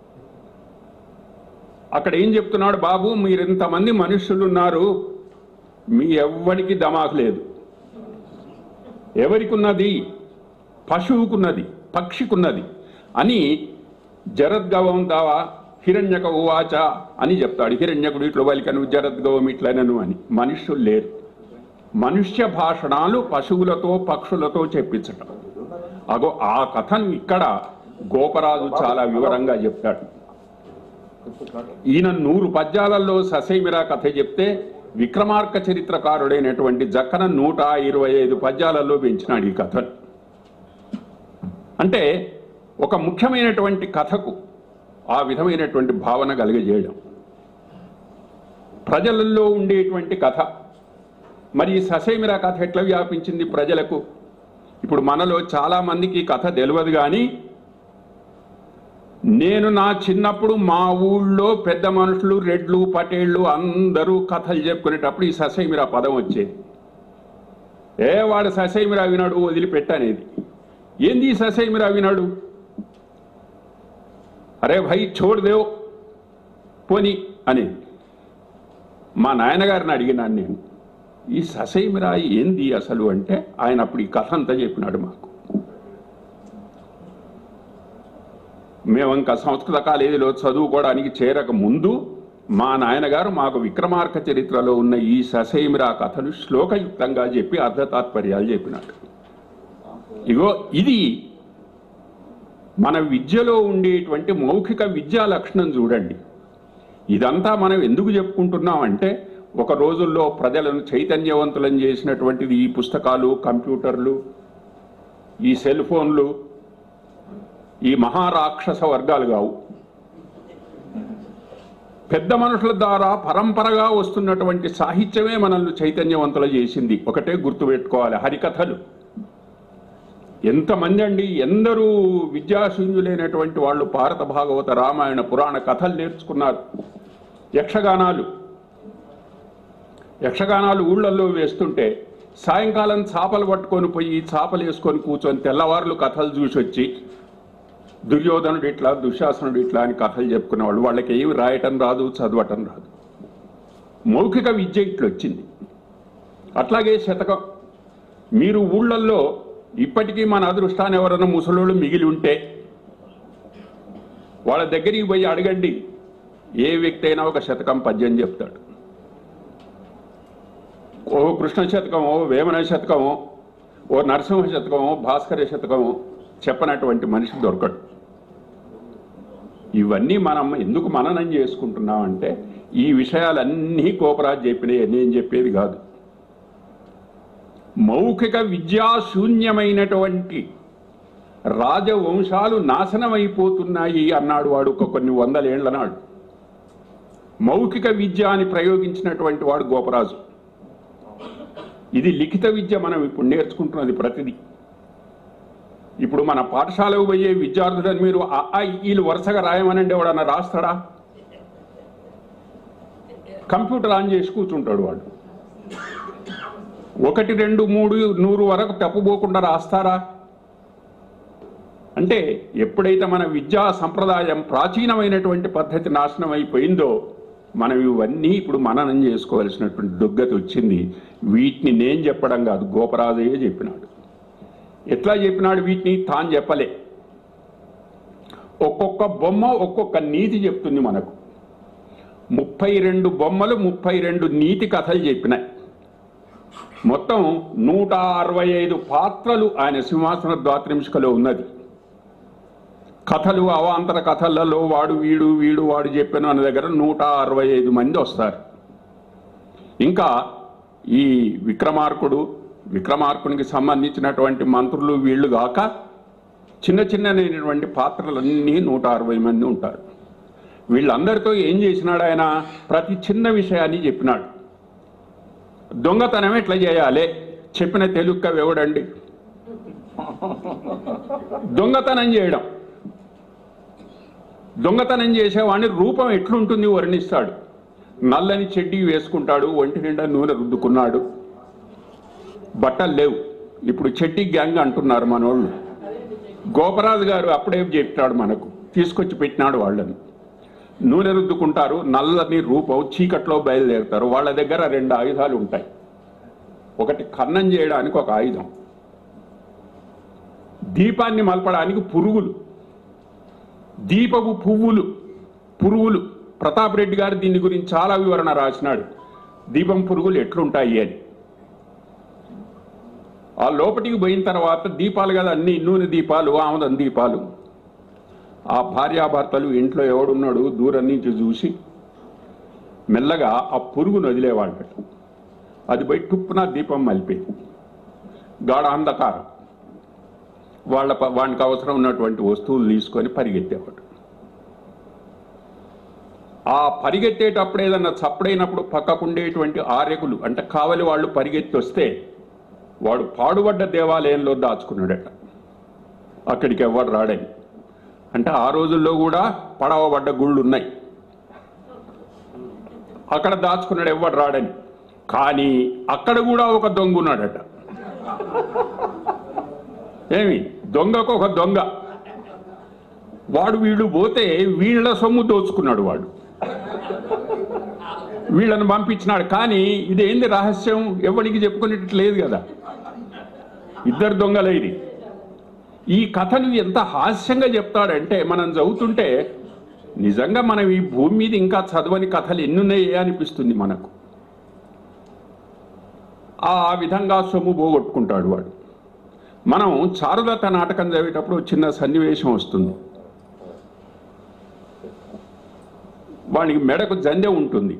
అక్కడ ఏం చెప్తున్నాడు బాబు మీరు ఇంతమంది మనుష్యులు ఉన్నారు మీ ఎవ్వరికి దమాకు లేదు ఎవరికున్నది పశువుకున్నది పక్షికున్నది అని జరద్గవం దావా హిరణ్యక ఉవాచ అని చెప్తాడు హిరణ్యకుడు ఇట్లు వలికను జరద్గవం ఇట్లనను అని మనుష్యులు లేరు మనుష్య భాషణాలు పశువులతో పక్షులతో చెప్పించటం అగో ఆ కథను ఇక్కడ గోపరాజు చాలా వివరంగా చెప్తాడు ఈయన నూరు పద్యాలలో ససేమిరా కథ చెప్తే విక్రమార్క చరిత్రకారుడైనటువంటి జక్కన నూట ఇరవై ఐదు పద్యాలలో పెంచినాడు ఈ కథను అంటే ఒక ముఖ్యమైనటువంటి కథకు ఆ విధమైనటువంటి భావన కలిగజేయడం ప్రజలలో ఉండేటువంటి కథ మరి ఈ ససేమిరా కథ ఎట్లా వ్యాపించింది ప్రజలకు ఇప్పుడు మనలో చాలా మందికి ఈ కథ తెలియదు కానీ నేను నా చిన్నప్పుడు మా ఊళ్ళో పెద్ద మనుషులు రెడ్లు పటేళ్ళు అందరూ కథలు చెప్పుకునేటప్పుడు ఈ ససైమిరా పదం వచ్చేది ఏ వాడు ససైమిరా వినాడు వదిలిపెట్టనేది ఏంది ఈ ససైమిరా వినాడు అరే భయ్ చోడు దేవ్ పోని అనేది మా నాయనగారిని అడిగినాను నేను ఈ ససైమిరా ఏంది అసలు అంటే ఆయన అప్పుడు ఈ కథ అంతా చెప్పినాడు మాకు మేము ఇంకా సంస్కృత కాలేజీలో చదువుకోవడానికి చేరక ముందు మా నాయనగారు మాకు విక్రమార్క చరిత్రలో ఉన్న ఈ ససైమిరా కథను శ్లోకయుక్తంగా చెప్పి అర్ధతాత్పర్యాలు చెప్పినాడు ఇగో ఇది మన విద్యలో ఉండేటువంటి మౌఖిక విద్యా లక్షణం చూడండి ఇదంతా మనం ఎందుకు చెప్పుకుంటున్నాం అంటే ఒక రోజుల్లో ప్రజలను చైతన్యవంతులను చేసినటువంటిది ఈ పుస్తకాలు కంప్యూటర్లు ఈ సెల్ ఫోన్లు ఈ మహారాక్షస వర్గాలు కావు పెద్ద మనుషుల ద్వారా పరంపరగా వస్తున్నటువంటి సాహిత్యమే మనల్ని చైతన్యవంతులు చేసింది ఒకటే గుర్తుపెట్టుకోవాలి హరికథలు ఎంతమంది అండి ఎందరూ విద్యాశూన్యులైనటువంటి వాళ్ళు భారత భాగవత రామాయణ పురాణ కథలు నేర్చుకున్నారు యక్షగానాలు యక్షగానాలు ఊళ్ళల్లో వేస్తుంటే సాయంకాలం చేపలు పట్టుకొని పోయి చేపలు వేసుకొని కూర్చొని తెల్లవారులు కథలు చూసి వచ్చి దుర్యోధనుడు ఇట్లా దుశ్శాసనుడు ఇట్లా అని కథలు చెప్పుకునేవాళ్ళు వాళ్ళకి ఏమి రాయటం రాదు చదవటం రాదు మౌఖిక విద్య ఇట్లా వచ్చింది అట్లాగే శతకం మీరు ఊళ్ళల్లో ఇప్పటికీ మన అదృష్టాన్ని ఎవరైనా ముసలోళ్ళు మిగిలి ఉంటే వాళ్ళ దగ్గరికి పోయి అడగండి ఏ వ్యక్తి అయినా ఒక శతకం పద్యం చెప్తాడు ఓ కృష్ణ శతకమో వేమన శతకమో ఓ నరసింహ శతకమో భాస్కర శతకమో చెప్పనటువంటి మనిషి దొరకడు ఇవన్నీ మనం ఎందుకు మననం చేసుకుంటున్నామంటే ఈ విషయాలన్నీ కోపరాజు చెప్పినాయి నేను చెప్పేది కాదు మౌఖిక విద్యాశూన్యమైనటువంటి రాజవంశాలు నాశనమైపోతున్నాయి అన్నాడు వాడు ఒక కొన్ని వందలేళ్ల నాడు మౌఖిక విద్య అని ప్రయోగించినటువంటి వాడు గోపరాజు ఇది లిఖిత విద్య మనం ఇప్పుడు నేర్చుకుంటున్నది ప్రతిదీ ఇప్పుడు మన పాఠశాలకు పోయే విద్యార్థులను మీరు ఆ ఆ, ఈలు వరుసగా రాయమనండి ఎవడన్నా రాస్తాడా కంప్యూటర్ ఆన్ చేసి కూర్చుంటాడు వాడు ఒకటి రెండు మూడు నూరు వరకు తప్పుపోకుండా రాస్తారా అంటే ఎప్పుడైతే మన విద్యా సంప్రదాయం ప్రాచీనమైనటువంటి పద్ధతి నాశనం అయిపోయిందో మనం ఇవన్నీ ఇప్పుడు మననం చేసుకోవాల్సినటువంటి దుగ్గతి వచ్చింది వీటిని నేను చెప్పడం కాదు గోపరాజయ్య చెప్పినాడు ఎట్లా చెప్పినాడు వీటిని తాను చెప్పలే ఒక్కొక్క బొమ్మ ఒక్కొక్క నీతి చెప్తుంది మనకు ముప్పై రెండు బొమ్మలు ముప్పై రెండు నీతి కథలు చెప్పినాయి మొత్తం నూట అరవై ఐదు పాత్రలు ఆయన సింహాసన ద్వాత్రింశికలో ఉన్నది కథలు అవాంతర కథలలో వాడు వీడు వీడు వాడు చెప్పాను అన్న దగ్గర నూట అరవై ఐదు మంది వస్తారు ఇంకా ఈ విక్రమార్కుడు విక్రమార్కునికి సంబంధించినటువంటి మంత్రులు వీళ్ళు గాక చిన్న చిన్నటువంటి పాత్రలన్నీ నూట అరవై మంది ఉంటారు వీళ్ళందరితో ఏం చేసినాడు ఆయన ప్రతి చిన్న విషయాన్ని చెప్పినాడు దొంగతనం ఎట్లా చేయాలి చెప్పిన తెలుగు కవి ఎవడండి దొంగతనం చేయడం దొంగతనం చేసేవాడిని రూపం ఎట్లుంటుంది వర్ణిస్తాడు నల్లని చెడ్డి వేసుకుంటాడు ఒంటి నిండా నూనె రుద్దుకున్నాడు బట్టలు లేవు ఇప్పుడు చెడ్డి గ్యాంగ్ అంటున్నారు మనోళ్ళు గోపరాజు గారు అప్పుడే చెప్తాడు మనకు తీసుకొచ్చి పెట్టినాడు వాళ్ళని నూనె రుద్దుకుంటారు నల్లని రూపం చీకట్లో బయలుదేరుతారు వాళ్ళ దగ్గర రెండు ఆయుధాలు ఉంటాయి ఒకటి కన్నం చేయడానికి ఒక ఆయుధం దీపాన్ని మలపడానికి పురుగులు దీపపు పువ్వులు పురుగులు ప్రతాప్ రెడ్డి గారు దీని గురించి చాలా వివరణ రాసినాడు దీపం పురుగులు ఎట్లుంటాయి అని ఆ లోపటికి పోయిన తర్వాత దీపాలు కదా అన్ని నూనె దీపాలు ఆముదం దీపాలు ఆ భార్యాభర్తలు ఇంట్లో ఎవడున్నాడు దూరం నుంచి చూసి మెల్లగా ఆ పురుగును వదిలేవాళ్ళట అది పోయి టుప్పున దీపం మలిపేది గాఢ అంధకారం వాళ్ళ ప- వానికి అవసరం ఉన్నటువంటి వస్తువులు తీసుకొని పరిగెత్తేవాడు ఆ పరిగెత్తేటప్పుడు ఏదన్నా చప్పుడైనప్పుడు పక్కకుండేటువంటి ఆరెకులు అంటే కావలి వాళ్ళు పరిగెత్తి వస్తే వాడు పాడుబడ్డ దేవాలయంలో దాచుకున్నాడట అక్కడికి ఎవడు రాడని అంటే ఆ రోజుల్లో కూడా పడవబడ్డ గుళ్ళు ఉన్నాయి అక్కడ దాచుకున్నాడు ఎవడు రాడని కానీ అక్కడ కూడా ఒక దొంగ ఉన్నాడట ఏమి దొంగకు ఒక దొంగ వాడు వీడు పోతే వీళ్ళ సొమ్ము దోచుకున్నాడు వాడు వీళ్ళని పంపించినాడు కానీ ఇదేంది రహస్యం ఎవరికి చెప్పుకునేటట్టు లేదు కదా ఇద్దరు దొంగలే ఇది ఈ కథను ఎంత హాస్యంగా చెప్తాడంటే మనం చదువుతుంటే నిజంగా మనం ఈ భూమి మీద ఇంకా చదవని కథలు ఎన్నున్నాయే అనిపిస్తుంది మనకు ఆ విధంగా సొమ్ము పోగొట్టుకుంటాడు వాడు మనం చారుదత్త నాటకం చదివేటప్పుడు ఒక చిన్న సన్నివేశం వస్తుంది వానికి మెడకు జందె ఉంటుంది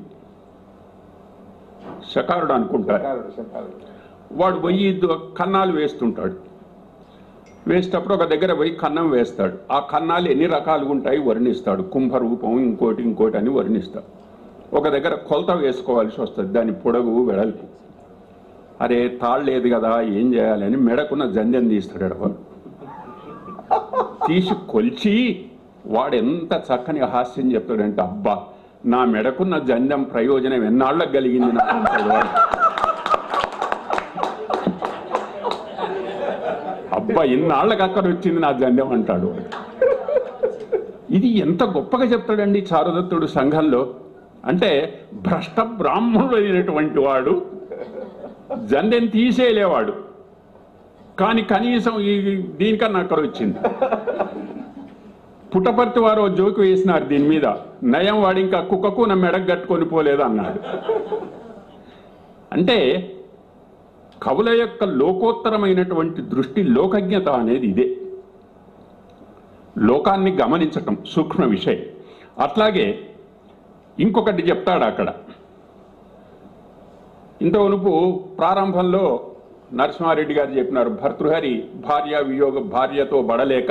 శకారుడు అనుకుంటారు వాడు పోయి దు- కన్నాలు వేస్తుంటాడు వేసేటప్పుడు ఒక దగ్గర పోయి కన్నం వేస్తాడు ఆ కన్నాలు ఎన్ని రకాలుగా ఉంటాయి వర్ణిస్తాడు కుంభ రూపం ఇంకోటి ఇంకోటి అని వర్ణిస్తాడు ఒక దగ్గర కొలత వేసుకోవాల్సి వస్తుంది దాని పొడవు వెడల్పు అరే తాళ్ళు లేదు కదా ఏం చేయాలని మెడకున్న జంధ్యం తీస్తాడు వాడు తీసి కొలిచి వాడు ఎంత చక్కని హాస్యం చెప్తాడంటే అబ్బా నా మెడకున్న జంధ్యం ప్రయోజనం ఎన్నాళ్ళకు కలిగింది నాకు అంటాడు వాడు. అబ్బా ఇన్నాళ్ళకి అక్కడ వచ్చింది నా జంధ్యం అంటాడు వాడు. ఇది ఎంత గొప్పగా చెప్తాడండి చారుదత్తుడు సంఘంలో అంటే భ్రష్ట బ్రాహ్మణుడు అయినటువంటి వాడు జందెం తీసేయలేవాడు కానీ కనీసం ఈ దీనికన్నా అక్కడ వచ్చింది పుట్టపర్తి వారు ఓ జోకు వేసినారు దీని మీద నయం వాడు ఇంకా కుక్కకు నా మెడకు కట్టుకొని పోలేదు అన్నాడు అంటే కవుల యొక్క లోకోత్తరమైనటువంటి దృష్టి లోకజ్ఞత అనేది ఇదే లోకాన్ని గమనించటం సూక్ష్మ విషయం అట్లాగే ఇంకొకటి చెప్తాడు అక్కడ ఇంతవనుపు ప్రారంభంలో నరసింహారెడ్డి గారు చెప్పినారు భర్తృహరి భార్య వియోగ భార్యతో బడలేక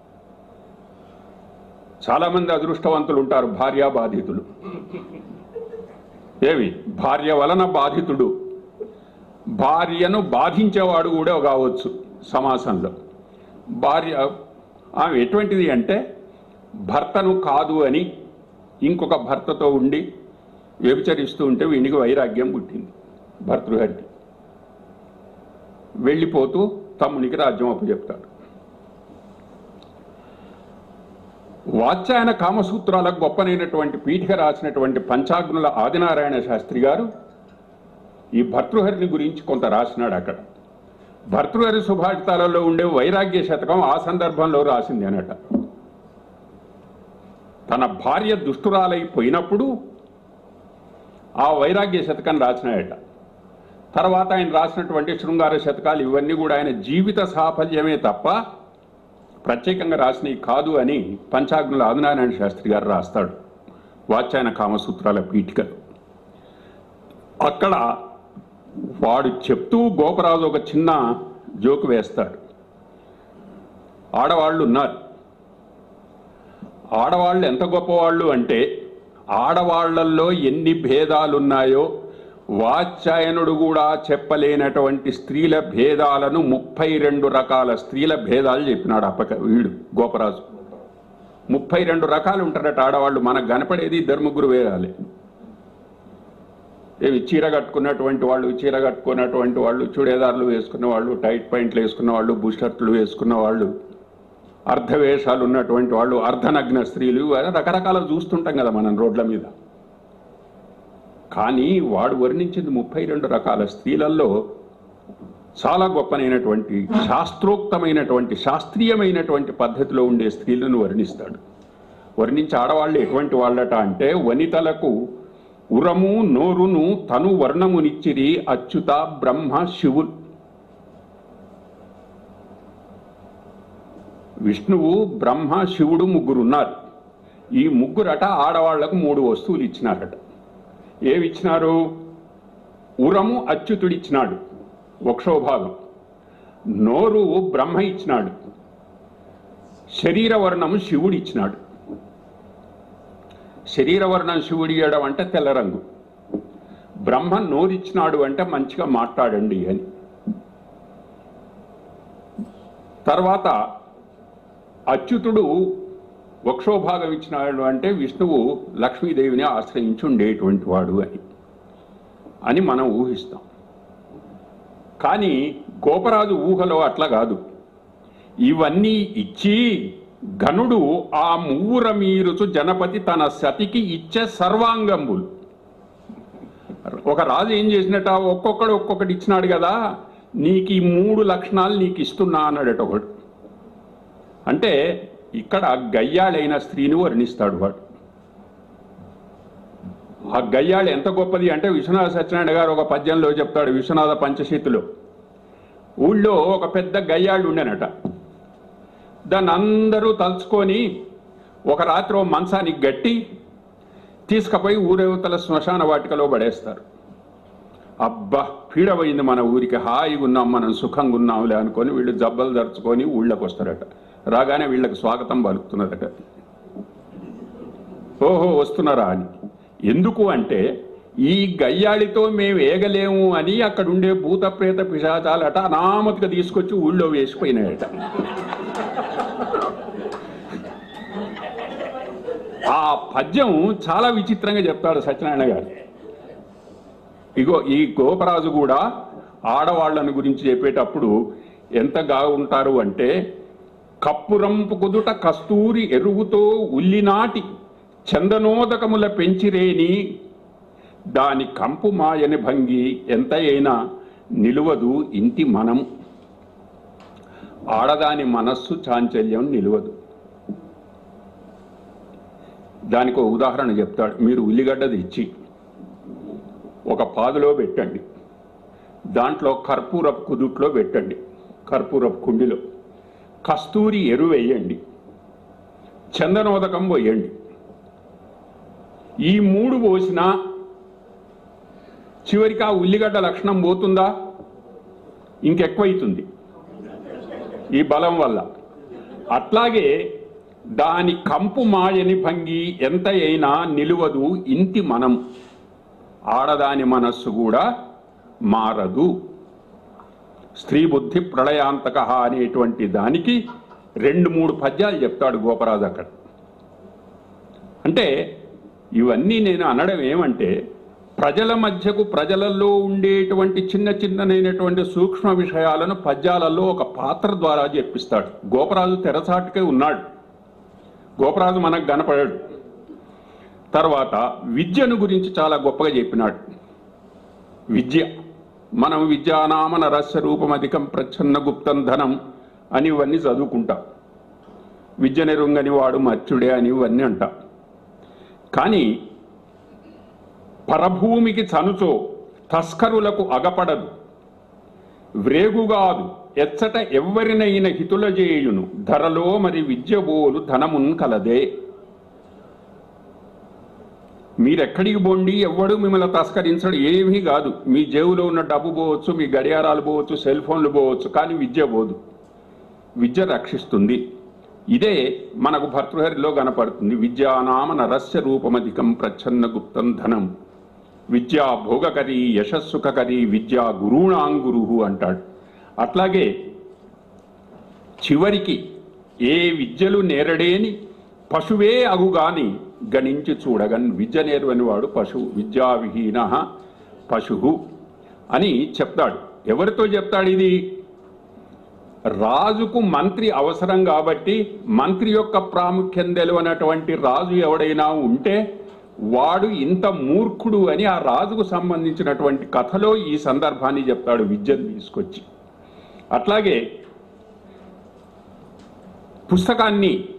చాలా మంది అదృష్టవంతులు ఉంటారు భార్యా బాధితులు ఏమి భార్య వలన బాధితుడు భార్యను బాధించేవాడు కూడా కావచ్చు సమాసంలో భార్య ఆమె ఎటువంటిది అంటే భర్తను కాదు అని ఇంకొక భర్తతో ఉండి వ్యభిచరిస్తూ ఉంటే వీనికి వైరాగ్యం పుట్టింది భర్తృహరికి వెళ్ళిపోతూ తమ్మునికి రాజ్యం అప్పచెప్తాడు వాచ్యాయన కామసూత్రాలకు గొప్పనైనటువంటి పీఠిక రాసినటువంటి పంచాగ్నుల ఆదినారాయణ శాస్త్రి గారు ఈ భర్తృహరిని గురించి కొంత రాసినాడు అక్కడ భర్తృహరి సుభాషితాలలో ఉండే వైరాగ్య శతకం ఆ సందర్భంలో రాసింది అనట తన భార్య దుష్టురాలైపోయినప్పుడు ఆ వైరాగ్య శతకం రాసినాయట తర్వాత ఆయన రాసినటువంటి శృంగార శతకాలు ఇవన్నీ కూడా ఆయన జీవిత సాఫల్యమే తప్ప ప్రత్యేకంగా రాసినవి కాదు అని పంచాగ్నుల ఆదినారాయణ శాస్త్రి గారు రాస్తాడు వాచ్యాయన కామసూత్రాల పీఠికలు అక్కడ వాడు చెప్తూ గోపరాజు ఒక చిన్న జోకు వేస్తాడు ఆడవాళ్ళు ఉన్నారు ఆడవాళ్ళు ఎంత గొప్పవాళ్ళు అంటే ఆడవాళ్లల్లో ఎన్ని భేదాలున్నాయో వాత్సాయనుడు కూడా చెప్పలేనటువంటి స్త్రీల భేదాలను ముప్పై రెండు రకాల స్త్రీల భేదాలు చెప్పినాడు అప్పక వీడు గోపరాజు ముప్పై రెండు రకాలు ఉంటారట ఆడవాళ్ళు మనకు కనపడేది ఇద్దరు ముగ్గురు వేయాలి ఏవి చీర కట్టుకున్నటువంటి వాళ్ళు చీర కట్టుకున్నటువంటి వాళ్ళు చుడేదార్లు వేసుకున్న వాళ్ళు టైట్ పాయింట్లు వేసుకున్న వాళ్ళు బుషర్ట్లు వేసుకున్న వాళ్ళు అర్ధవేషాలు ఉన్నటువంటి వాళ్ళు అర్ధనగ్న స్త్రీలు అలా రకరకాల చూస్తుంటాం కదా మనం రోడ్ల మీద కానీ వాడు వర్ణించింది ముప్పై రెండు రకాల స్త్రీలలో చాలా గొప్పనైనటువంటి శాస్త్రోక్తమైనటువంటి శాస్త్రీయమైనటువంటి పద్ధతిలో ఉండే స్త్రీలను వర్ణిస్తాడు వర్ణించి ఆడవాళ్ళు ఎటువంటి వాళ్ళట అంటే వనితలకు ఉరము నోరును తను వర్ణమునిచ్చిరి అచ్యుత బ్రహ్మ శివులు విష్ణువు బ్రహ్మ శివుడు ముగ్గురు ఉన్నారు ఈ ముగ్గురట ఆడవాళ్లకు మూడు వస్తువులు ఇచ్చినారట ఏవి ఇచ్చినారు ఉరము అచ్యుతుడిచ్చినాడు ఒకషో భాగం నోరు బ్రహ్మ ఇచ్చినాడు శరీర వర్ణము శివుడు ఇచ్చినాడు శరీర వర్ణం శివుడి ఇవ్వడం అంటే తెల్ల రంగు బ్రహ్మ నోరిచ్చినాడు అంటే మంచిగా మాట్లాడండి అని తర్వాత అచ్యుతుడు వక్షోభాగం ఇచ్చినాడు అంటే విష్ణువు లక్ష్మీదేవిని ఆశ్రయించి ఉండేటువంటి వాడు అని అని మనం ఊహిస్తాం కానీ గోపరాజు ఊహలో అట్లా కాదు ఇవన్నీ ఇచ్చి గనుడు ఆ మువ్వుర మీరుచు జనపతి తన సతికి ఇచ్చే సర్వాంగంబులు ఒక రాజు ఏం చేసినట్ట ఒక్కొక్కడు ఒక్కొక్కటి ఇచ్చినాడు కదా నీకు ఈ మూడు లక్షణాలు నీకు ఇస్తున్నా అన్నాడట ఒకడు అంటే ఇక్కడ గయ్యాళైన స్త్రీని వర్ణిస్తాడు వాడు ఆ గయ్యాళి ఎంత గొప్పది అంటే విశ్వనాథ సత్యనారాయణ గారు ఒక పద్యంలో చెప్తాడు విశ్వనాథ పంచశీతిలో ఊళ్ళో ఒక పెద్ద గయ్యాళ్ళు ఉండేనట దాన్ని అందరూ తలుచుకొని ఒక రాత్రి ఓ మంచానికి గట్టి తీసుకుపోయి ఊరేవతల శ్మశాన వాటికలో పడేస్తారు అబ్బా పీడవైంది మన ఊరికి హాయిగా ఉన్నాం మనం సుఖంగా ఉన్నాంలే అనుకొని వీళ్ళు జబ్బలు దరుచుకొని ఊళ్ళోకి వస్తారట రాగానే వీళ్ళకి స్వాగతం పలుకుతున్నదట ఓహో వస్తున్నారా అని ఎందుకు అంటే ఈ గయ్యాళితో మేము ఏగలేము అని అక్కడ ఉండే భూత ప్రేత పిశాచాలట అనామతిగా తీసుకొచ్చి ఊళ్ళో వేసిపోయినాయట ఆ పద్యం చాలా విచిత్రంగా చెప్తాడు సత్యనారాయణ గారు ఇగో ఈ గోపరాజు కూడా ఆడవాళ్ళని గురించి చెప్పేటప్పుడు ఎంతగా ఉంటారు అంటే కప్పురంపు కుదుట కస్తూరి ఎరువుతో ఉల్లినాటి చందనోదకముల పెంచిరేని దాని కంపు మాయని భంగి ఎంత అయినా నిలువదు ఇంటి మనం ఆడదాని మనస్సు చాంచల్యం నిలువదు దానికి ఒక ఉదాహరణ చెప్తాడు మీరు ఉల్లిగడ్డ తెచ్చి ఒక పాదులో పెట్టండి దాంట్లో కర్పూరపు కుదుట్లో పెట్టండి కర్పూరపు కుండిలో కస్తూరి ఎరువు వేయండి చందనోదకం పోయండి ఈ మూడు పోసినా చివరికి ఆ ఉల్లిగడ్డ లక్షణం పోతుందా ఇంకెక్కువైతుంది ఈ బలం వల్ల అట్లాగే దాని కంపు మాయని భంగి ఎంత అయినా నిలువదు ఇంటి మనం ఆడదాని మనస్సు కూడా మారదు స్త్రీ బుద్ధి ప్రళయాంతక అనేటువంటి దానికి రెండు మూడు పద్యాలు చెప్తాడు గోపరాజు అక్కడ అంటే ఇవన్నీ నేను అనడం ఏమంటే ప్రజల మధ్యకు ప్రజలలో ఉండేటువంటి చిన్న చిన్ననైనటువంటి సూక్ష్మ విషయాలను పద్యాలలో ఒక పాత్ర ద్వారా చెప్పిస్తాడు గోపరాజు తెరచాటుకే ఉన్నాడు గోపరాజు మనకు కనపడాడు తర్వాత విద్యను గురించి చాలా గొప్పగా చెప్పినాడు విద్య మనం విద్యానామన రస్య రూపం అధికం ప్రచ్ఛన్న గుప్తం ధనం అని ఇవన్నీ చదువుకుంటాం విద్య నెరుంగని వాడు మర్చుడే అని ఇవన్నీ అంటాం కానీ పరభూమికి చనుచో తస్కరులకు అగపడదు వ్రేగుగాదు ఎచ్చట ఎవ్వరినైన హితుల చేయును ధరలో మరి విద్యబోలు ధనమున్ కలదే మీరెక్కడికి బొండి ఎవ్వడు మిమ్మల్ని తస్కరించడు ఏమీ కాదు మీ జేబులో ఉన్న డబ్బు పోవచ్చు మీ గడియారాలు పోవచ్చు సెల్ ఫోన్లు పోవచ్చు కానీ విద్య పోదు విద్య రక్షిస్తుంది ఇదే మనకు భర్తృహరిలో కనపడుతుంది విద్యానామ నరస్య రూపమధికం ప్రచ్ఛన్న గుప్తం ధనం విద్యా భోగకరి యశస్సుకరి విద్యా గురుణాంగురు అంటాడు అట్లాగే చివరికి ఏ విద్యలు నేరడేని పశువే అగుగాని గణించి చూడగన్ విద్య నేర్వని వాడు పశువు విద్యావిహీన పశువు అని చెప్తాడు ఎవరితో చెప్తాడు ఇది రాజుకు మంత్రి అవసరం కాబట్టి మంత్రి యొక్క ప్రాముఖ్యం తెలియనటువంటి రాజు ఎవడైనా ఉంటే వాడు ఇంత మూర్ఖుడు అని ఆ రాజుకు సంబంధించినటువంటి కథలో ఈ సందర్భాన్ని చెప్తాడు విద్యను తీసుకొచ్చి అట్లాగే పుస్తకాన్ని